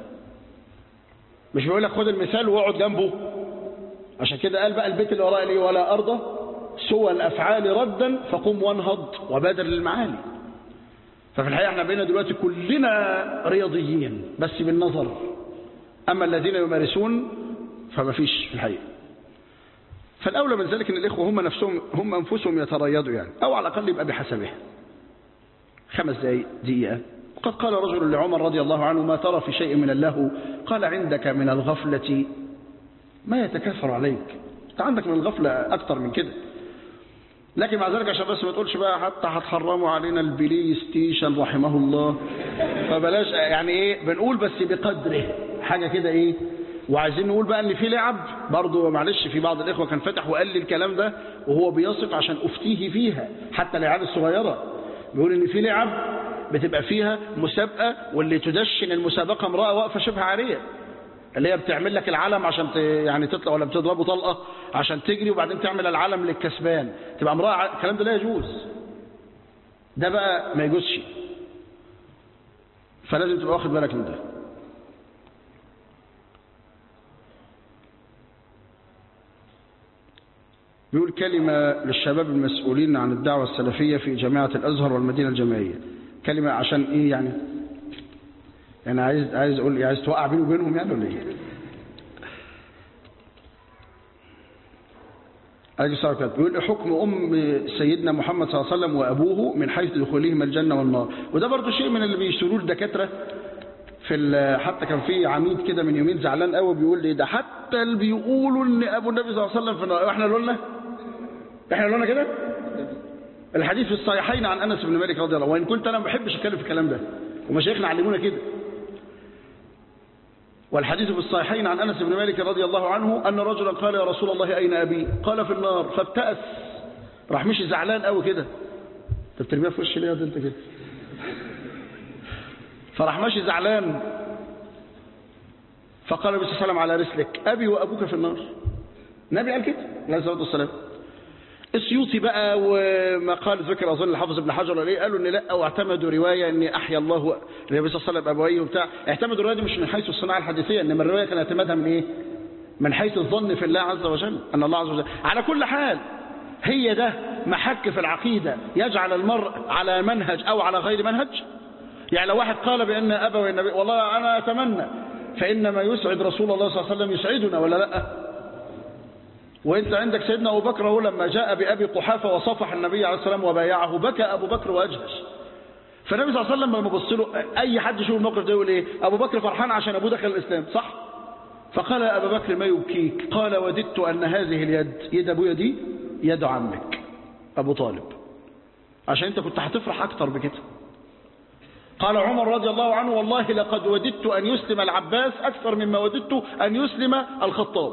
مش بيقول لك خد المثال واقعد جنبه عشان كده قال بقى البيت اللي وراء ليه ولا أرضى سوى الأفعال ردا فقم وانهض وبادر للمعالي ففي الحقيقة احنا بقينا دلوقتي كلنا رياضيين بس بالنظر أما الذين يمارسون فما فيش في الحقيقة فالأولى من ذلك أن الإخوة هم نفسهم هم أنفسهم يتريضوا يعني أو على الأقل يبقى بحسبه خمس دقائق دقيقة وقد قال رجل لعمر رضي الله عنه ما ترى في شيء من اللهو قال عندك من الغفلة ما يتكاثر عليك انت عندك من الغفلة أكتر من كده لكن مع ذلك عشان بس ما تقولش بقى حتى هتحرموا علينا البلاي ستيشن رحمه الله فبلاش يعني ايه بنقول بس بقدره حاجة كده ايه وعايزين نقول بقى ان في لعب برضه معلش في بعض الاخوه كان فتح وقال لي الكلام ده وهو بيصف عشان افتيه فيها حتى العيال الصغيره بيقول ان في لعب بتبقى فيها مسابقه واللي تدشن المسابقه امراه واقفه شبه عاريه اللي هي بتعمل لك العلم عشان ت... يعني تطلع ولا بتضربه طلقه عشان تجري وبعدين تعمل العلم للكسبان تبقى امراه ع- الكلام ده لا يجوز ده بقى ما يجوزش فلازم تبقى واخد بالك من ده بيقول كلمة للشباب المسؤولين عن الدعوة السلفية في جامعة الأزهر والمدينة الجامعية كلمة عشان إيه يعني يعني عايز عايز أقول عايز توقع بيني وبينهم يعني ولا إيه عليه الصلاة والسلام بيقول حكم أم سيدنا محمد صلى الله عليه وسلم وأبوه من حيث دخولهما الجنة والنار وده برضو شيء من اللي بيشتروه الدكاترة في ال- حتى كان في عميد كده من يومين زعلان قوي بيقول لي ده حتى اللي بيقولوا ان ابو النبي صلى الله عليه وسلم في النار احنا اللي قلنا احنا اللي قلنا كده الحديث في الصحيحين عن انس بن مالك رضي الله عنه وان كنت انا ما بحبش اتكلم في الكلام ده ومشايخنا علمونا كده والحديث في الصحيحين عن انس بن مالك رضي الله عنه ان رجلا قال يا رسول الله اين ابي قال في النار فابتأس راح مشي زعلان قوي كده انت بترميها في وشي ليه يا ده انت كده فراح ماشي زعلان فقال النبي صلى الله عليه وسلم على رسلك أبي وأبوك في النار النبي قال كده عليه الصلاة والسلام السيوطي بقى وما قال ذكر أظن الحافظ ابن حجر عليه قالوا إن لا واعتمدوا رواية إن أحيا الله النبي صلى الله عليه وسلم أبويه وبتاع اعتمدوا الرواية دي مش من حيث الصناعة الحديثية إنما الرواية كان اعتمادها من إيه؟ من حيث الظن في الله عز وجل أن الله عز وجل على كل حال هي ده محك في العقيدة يجعل المرء على منهج أو على غير منهج يعني لو واحد قال بأن أبوي النبي والله أنا أتمنى فإنما يسعد رسول الله صلى الله عليه وسلم يسعدنا ولا لا وانت عندك سيدنا أبو بكر هو لما جاء بأبي قحافة وصفح النبي عليه السلام وبايعه بكى أبو بكر وأجهش فالنبي صلى الله عليه وسلم لما بص له أي حد يشوف الموقف ده يقول إيه أبو بكر فرحان عشان أبوه دخل الإسلام صح فقال يا أبا بكر ما يبكيك قال وددت أن هذه اليد يد أبويا دي يد عمك أبو طالب عشان أنت كنت هتفرح أكتر بكده قال عمر رضي الله عنه والله لقد وددت أن يسلم العباس أكثر مما وددت أن يسلم الخطاب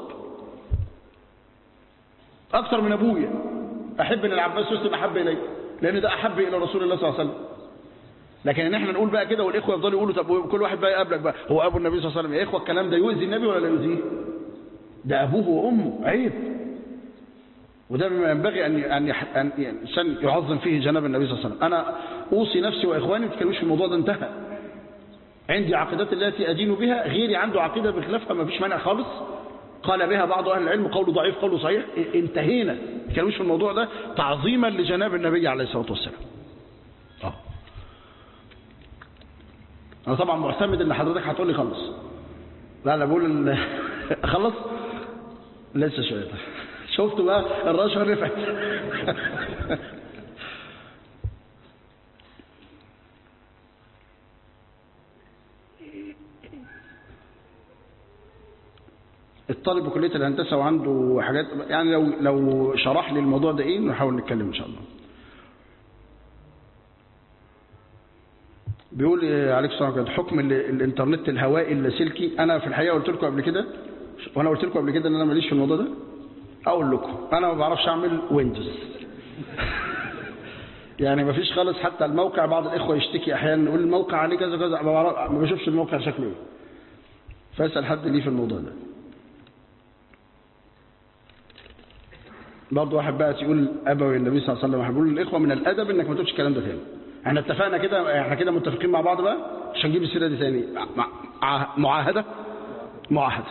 أكثر من أبويا أحب أن العباس يسلم أحب إلي لأن ده أحب إلى رسول الله صلى الله عليه وسلم لكن ان احنا نقول بقى كده والاخوه يفضلوا يقولوا طب كل واحد بقى يقابلك بقى هو ابو النبي صلى الله عليه وسلم يا اخوه الكلام ده يؤذي النبي ولا لا يؤذيه ده ابوه وامه عيب وده بما ينبغي ان ان يح- ان الانسان يعظم فيه جناب النبي صلى الله عليه وسلم انا اوصي نفسي واخواني ما تتكلموش في الموضوع ده انتهى عندي عقيدات التي ادين بها غيري عنده عقيده بخلافها ما فيش مانع خالص قال بها بعض اهل العلم قول ضعيف قول صحيح انتهينا ما تتكلموش في الموضوع ده تعظيما لجناب النبي عليه الصلاه والسلام اه انا طبعا معتمد ان حضرتك هتقول لي خلص لا لا بقول ال- خلص لسه شويه شفتوا بقى الرشوه رفعت الطالب بكليه الهندسه وعنده حاجات يعني لو لو شرح لي الموضوع ده ايه نحاول نتكلم ان شاء الله بيقول إيه عليك السلام عليكم حكم ال- الانترنت الهوائي اللاسلكي انا في الحقيقه قلت لكم قبل كده وانا قلت لكم قبل كده ان انا ماليش في الموضوع ده اقول لكم انا ما بعرفش اعمل ويندوز يعني ما فيش خالص حتى الموقع بعض الاخوه يشتكي احيانا يقول الموقع عليه كذا كذا ما بعرف- ما بشوفش الموقع شكله ايه فاسال حد ليه في الموضوع ده برضه واحد بقى يقول ابوي النبي صلى الله عليه وسلم بيقول للاخوه من الادب انك ما تقولش الكلام ده تاني احنا اتفقنا كده احنا كده متفقين مع بعض بقى مش هنجيب السيره دي تاني مع- مع- معاهده معاهده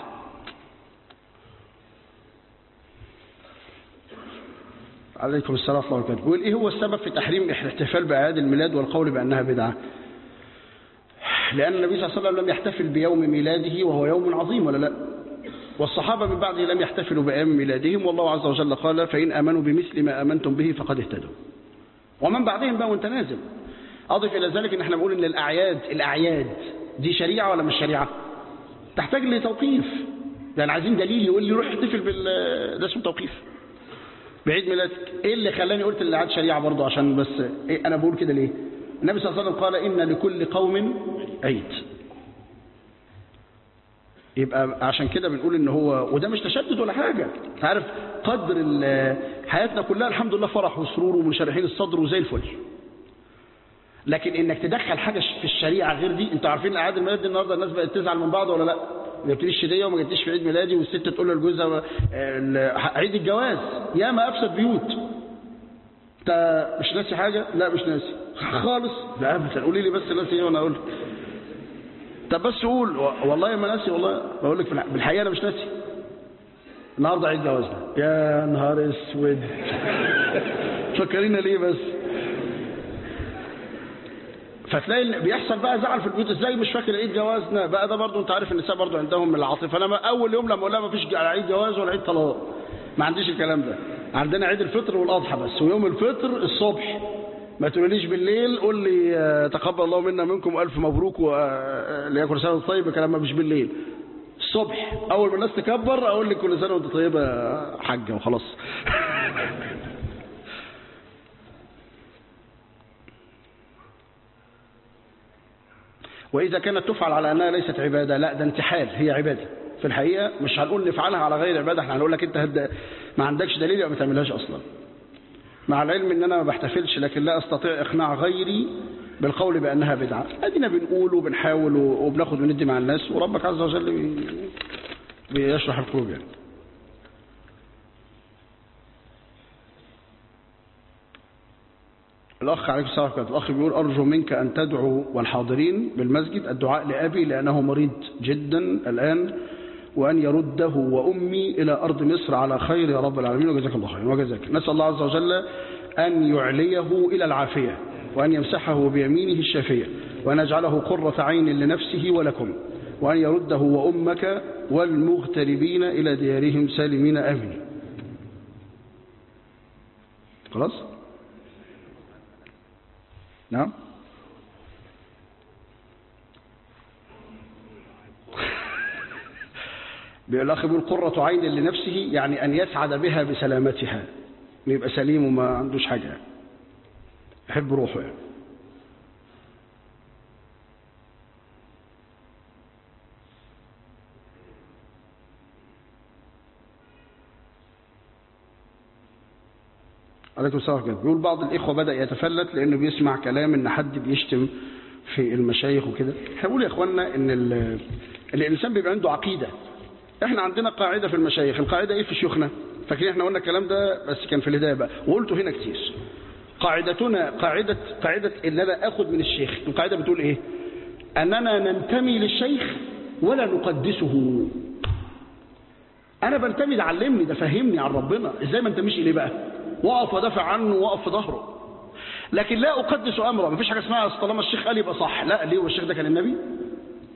عليكم السلام ورحمه الله وبركاته بيقول ايه هو السبب في تحريم الاحتفال باعياد الميلاد والقول بانها بدعه لان النبي صلى الله عليه وسلم لم يحتفل بيوم ميلاده وهو يوم عظيم ولا لا والصحابة من بعده لم يحتفلوا بأيام ميلادهم والله عز وجل قال فإن آمنوا بمثل ما آمنتم به فقد اهتدوا ومن بعدهم بقى وانت نازل أضف إلى ذلك إن احنا بنقول إن الأعياد الأعياد دي شريعة ولا مش شريعة تحتاج لتوقيف يعني عايزين دليل يقول لي روح احتفل بال ده اسمه توقيف بعيد ميلادك ايه اللي خلاني قلت الاعياد شريعه برضه عشان بس إيه انا بقول كده ليه النبي صلى الله عليه وسلم قال ان لكل قوم عيد يبقى عشان كده بنقول ان هو وده مش تشدد ولا حاجه انت عارف قدر ال- حياتنا كلها الحمد لله فرح وسرور ومنشرحين الصدر وزي الفل لكن انك تدخل حاجه في الشريعه غير دي انتوا عارفين اعياد الميلاد دي النهارده الناس بقت تزعل من بعض ولا لا ما جبتليش هديه وما جبتليش في عيد ميلادي والست تقول لجوزها ال- عيد الجواز ياما افسد بيوت انت مش ناسي حاجه لا مش ناسي خالص لا ابدا قولي لي بس ناسي ايه وانا اقول طب بس قول و- والله ما ناسي والله بقول لك في الح- بالحقيقه انا مش ناسي النهارده عيد جوازنا يا نهار اسود فكرينا ليه بس فتلاقي إن بيحصل بقى زعل في البيوت ازاي مش فاكر عيد جوازنا بقى ده برضو انت عارف النساء برضو عندهم من العاطفه انا ما- اول يوم لما اقول لها ما فيش عيد جواز ولا عيد طلاق ما عنديش الكلام ده عندنا عيد الفطر والاضحى بس ويوم الفطر الصبح ما تقوليش بالليل قول لي آه، تقبل الله منا منكم الف مبروك وليكن سنه وأنت طيب كلام ما مش بالليل الصبح اول ما الناس تكبر اقول لك كل سنه وانت طيبه يا حاجه وخلاص وإذا كانت تفعل على أنها ليست عبادة لا ده انتحال هي عبادة في الحقيقة مش هنقول نفعلها على غير عبادة احنا هنقول لك انت هد... ما عندكش دليل يبقى ما تعملهاش أصلا مع العلم ان انا ما بحتفلش لكن لا استطيع اقناع غيري بالقول بانها بدعه ادينا بنقول وبنحاول وبناخد وندي مع الناس وربك عز وجل بي... بيشرح القلوب يعني الأخ عليكم السلام ورحمة الله الأخ بيقول أرجو منك أن تدعو والحاضرين بالمسجد الدعاء لأبي لأنه مريض جدا الآن وأن يرده وأمي إلى أرض مصر على خير يا رب العالمين وجزاك الله خير وجزاك نسأل الله عز وجل أن يعليه إلى العافية وأن يمسحه بيمينه الشافية وأن يجعله قرة عين لنفسه ولكم وأن يرده وأمك والمغتربين إلى ديارهم سالمين آمين خلاص نعم الأخ بيقول قرة عين لنفسه يعني أن يسعد بها بسلامتها يبقى سليم وما عندوش حاجة يعني. يحب روحه يعني. عليكم السلام ورحمة الله بيقول بعض الإخوة بدأ يتفلت لأنه بيسمع كلام إن حد بيشتم في المشايخ وكده احنا بنقول يا إخواننا إن ال- إن الإنسان بيبقى عنده عقيدة احنا عندنا قاعدة في المشايخ القاعدة ايه في شيوخنا فاكرين احنا قلنا الكلام ده بس كان في الهداية بقى وقلته هنا كتير قاعدتنا قاعدة قاعدة ان انا اخد من الشيخ القاعدة بتقول ايه اننا ننتمي للشيخ ولا نقدسه انا بنتمي ده علمني ده فهمني عن ربنا ازاي ما انتميش اليه بقى واقف ودافع عنه واقف في ظهره لكن لا اقدس امره مفيش حاجه اسمها أصل طالما الشيخ قال يبقى صح لا ليه والشيخ ده كان النبي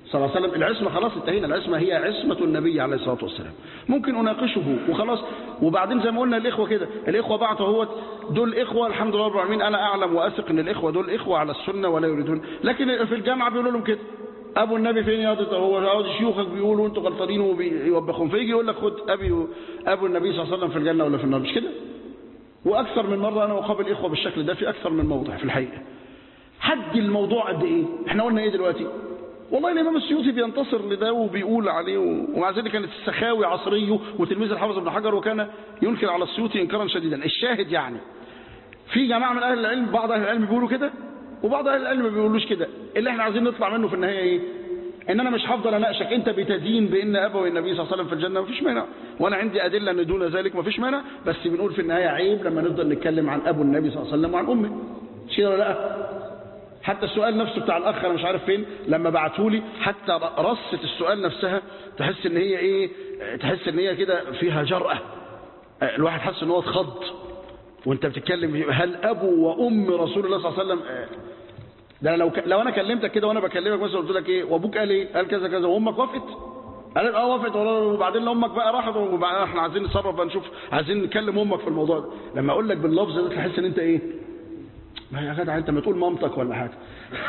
صلى الله عليه وسلم العصمة خلاص انتهينا العصمة هي عصمة النبي عليه الصلاة والسلام ممكن أناقشه وخلاص وبعدين زي ما قلنا الإخوة كده الإخوة بعتوا هو دول إخوة الحمد لله رب العالمين أنا أعلم وأثق إن الإخوة دول إخوة على السنة ولا يريدون لكن في الجامعة بيقولوا لهم كده أبو النبي فين يا ده هو شيوخك بيقولوا أنتوا غلطانين وبيوبخون فيجي يقول لك خد أبي أبو النبي صلى الله عليه وسلم في الجنة ولا في النار مش كده وأكثر من مرة أنا أقابل إخوة بالشكل ده في أكثر من موضع في الحقيقة حد الموضوع قد إيه إحنا قلنا إيه دلوقتي والله الإمام السيوطي بينتصر لده وبيقول عليه ومع ذلك كانت السخاوي عصريه وتلميذ الحافظ ابن حجر وكان ينكر على السيوطي إنكارا شديدا الشاهد يعني في جماعة من أهل العلم بعض أهل العلم بيقولوا كده وبعض أهل العلم ما بيقولوش كده اللي احنا عايزين نطلع منه في النهاية إيه ان انا مش هفضل اناقشك انت بتدين بان ابوي النبي صلى الله عليه وسلم في الجنه مفيش مانع وانا عندي ادله ان دون ذلك مفيش مانع بس بنقول في النهايه عيب لما نفضل نتكلم عن ابو النبي صلى الله عليه وسلم وعن امه مش كده ولا لا حتى السؤال نفسه بتاع الاخ انا مش عارف فين لما بعته لي حتى رصه السؤال نفسها تحس ان هي ايه تحس ان هي كده فيها جرأه الواحد حس ان هو اتخض وانت بتتكلم هل ابو وام رسول الله صلى الله عليه وسلم ده أنا لو ك... لو انا كلمتك كده وانا بكلمك مثلا قلت لك ايه وابوك قال ايه قال كذا كذا وامك وافقت قالت اه وافقت وبعدين امك بقى راحت وبعدين احنا عايزين نتصرف بقى نشوف عايزين نكلم امك في الموضوع ده لما اقول لك باللفظ ده تحس ان انت ايه ما يا جدع انت ما تقول مامتك ولا حاجه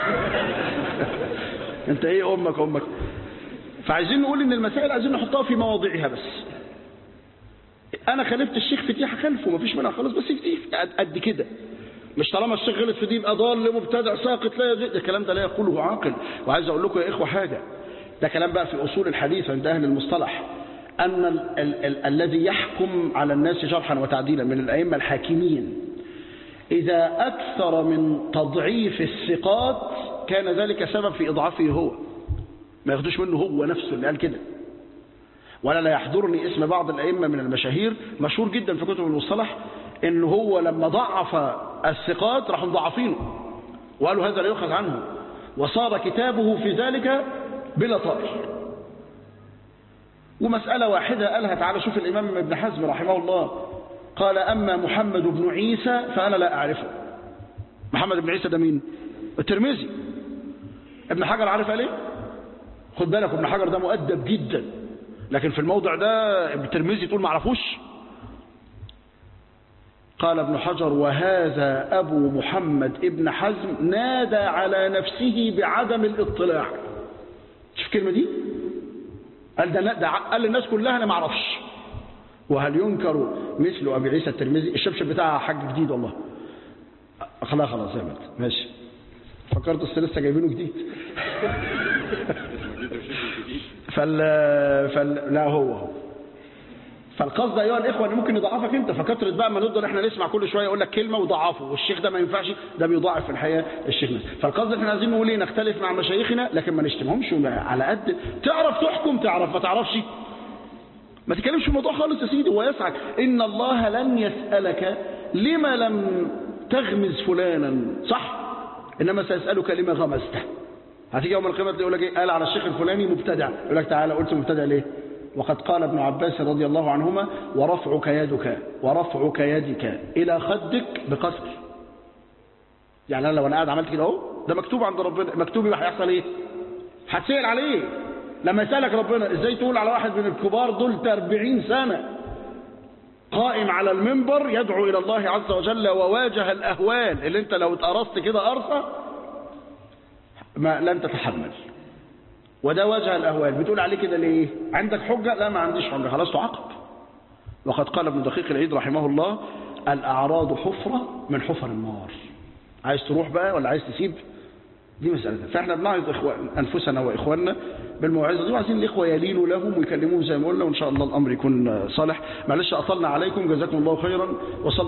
انت ايه امك امك فعايزين نقول ان المسائل عايزين نحطها في مواضعها بس انا خالفت الشيخ في دي هخالفه مفيش منها خالص بس في دي قد كده مش طالما الشيخ غلط في دي يبقى ضال مبتدع ساقط لا يزيد الكلام ده لا يقوله عاقل وعايز اقول لكم يا اخوه حاجه ده كلام بقى في اصول الحديث عند اهل المصطلح ان ال ال ال الذي يحكم على الناس جرحا وتعديلا من الائمه الحاكمين اذا اكثر من تضعيف الثقات كان ذلك سبب في اضعافه هو ما ياخدوش منه هو نفسه اللي قال كده ولا لا يحضرني اسم بعض الائمه من المشاهير مشهور جدا في كتب المصطلح ان هو لما ضعف الثقات راحوا مضاعفينه وقالوا هذا لا يؤخذ عنه وصار كتابه في ذلك بلا طائل ومسألة واحدة قالها تعالى شوف الإمام ابن حزم رحمه الله قال أما محمد بن عيسى فأنا لا أعرفه محمد بن عيسى ده مين الترمذي ابن حجر عارف قال ايه خد بالك ابن حجر ده مؤدب جدا لكن في الموضع ده ابن الترمذي تقول ما اعرفوش قال ابن حجر وهذا أبو محمد ابن حزم نادى على نفسه بعدم الاطلاع شوف الكلمة دي قال ده, ده قال للناس كلها أنا ما اعرفش وهل ينكر مثل أبي عيسى الترمذي الشبشب بتاعها حاج جديد والله خلاص خلاص زي ماشي فكرت أصل لسه جايبينه جديد فال... فال... لا هو هو فالقصد ايها الاخوه ان ممكن يضعفك انت فكتره بقى ما نفضل احنا نسمع كل شويه يقول لك كلمه وضعفه والشيخ ده ما ينفعش ده بيضاعف في الحياه الشيخ ده فالقصد احنا عايزين نقول ايه نختلف مع مشايخنا لكن ما نشتمهمش على قد تعرف تحكم تعرف ما تعرفش ما تتكلمش في الموضوع خالص يا سيدي هو يسعك ان الله لن يسالك لما لم تغمز فلانا صح انما سيسالك لما غمزته هتيجي يوم القيامه يقول لك ايه قال على الشيخ الفلاني مبتدع يقول لك تعالى قلت مبتدع ليه وقد قال ابن عباس رضي الله عنهما ورفعك يدك ورفعك يدك إلى خدك بقصر يعني أنا لو أنا قاعد عملت كده أهو ده مكتوب عند ربنا مكتوب يبقى هيحصل إيه؟ هتسأل عليه لما يسألك ربنا إزاي تقول على واحد من الكبار دول 40 سنة قائم على المنبر يدعو إلى الله عز وجل وواجه الأهوال اللي أنت لو اتقرصت كده قرصة ما لن تتحمل وده وجه الأهوال بتقول عليه كده ليه عندك حجة لا ما عنديش حجة خلاص تعاقب وقد قال ابن دقيق العيد رحمه الله الأعراض حفرة من حفر النار عايز تروح بقى ولا عايز تسيب دي مسألة فاحنا بنعرض إخوان أنفسنا وإخواننا بالموعظة دي وعايزين الإخوة يلينوا لهم ويكلموهم زي ما قلنا وإن شاء الله الأمر يكون صالح معلش أطلنا عليكم جزاكم الله خيرا وصلى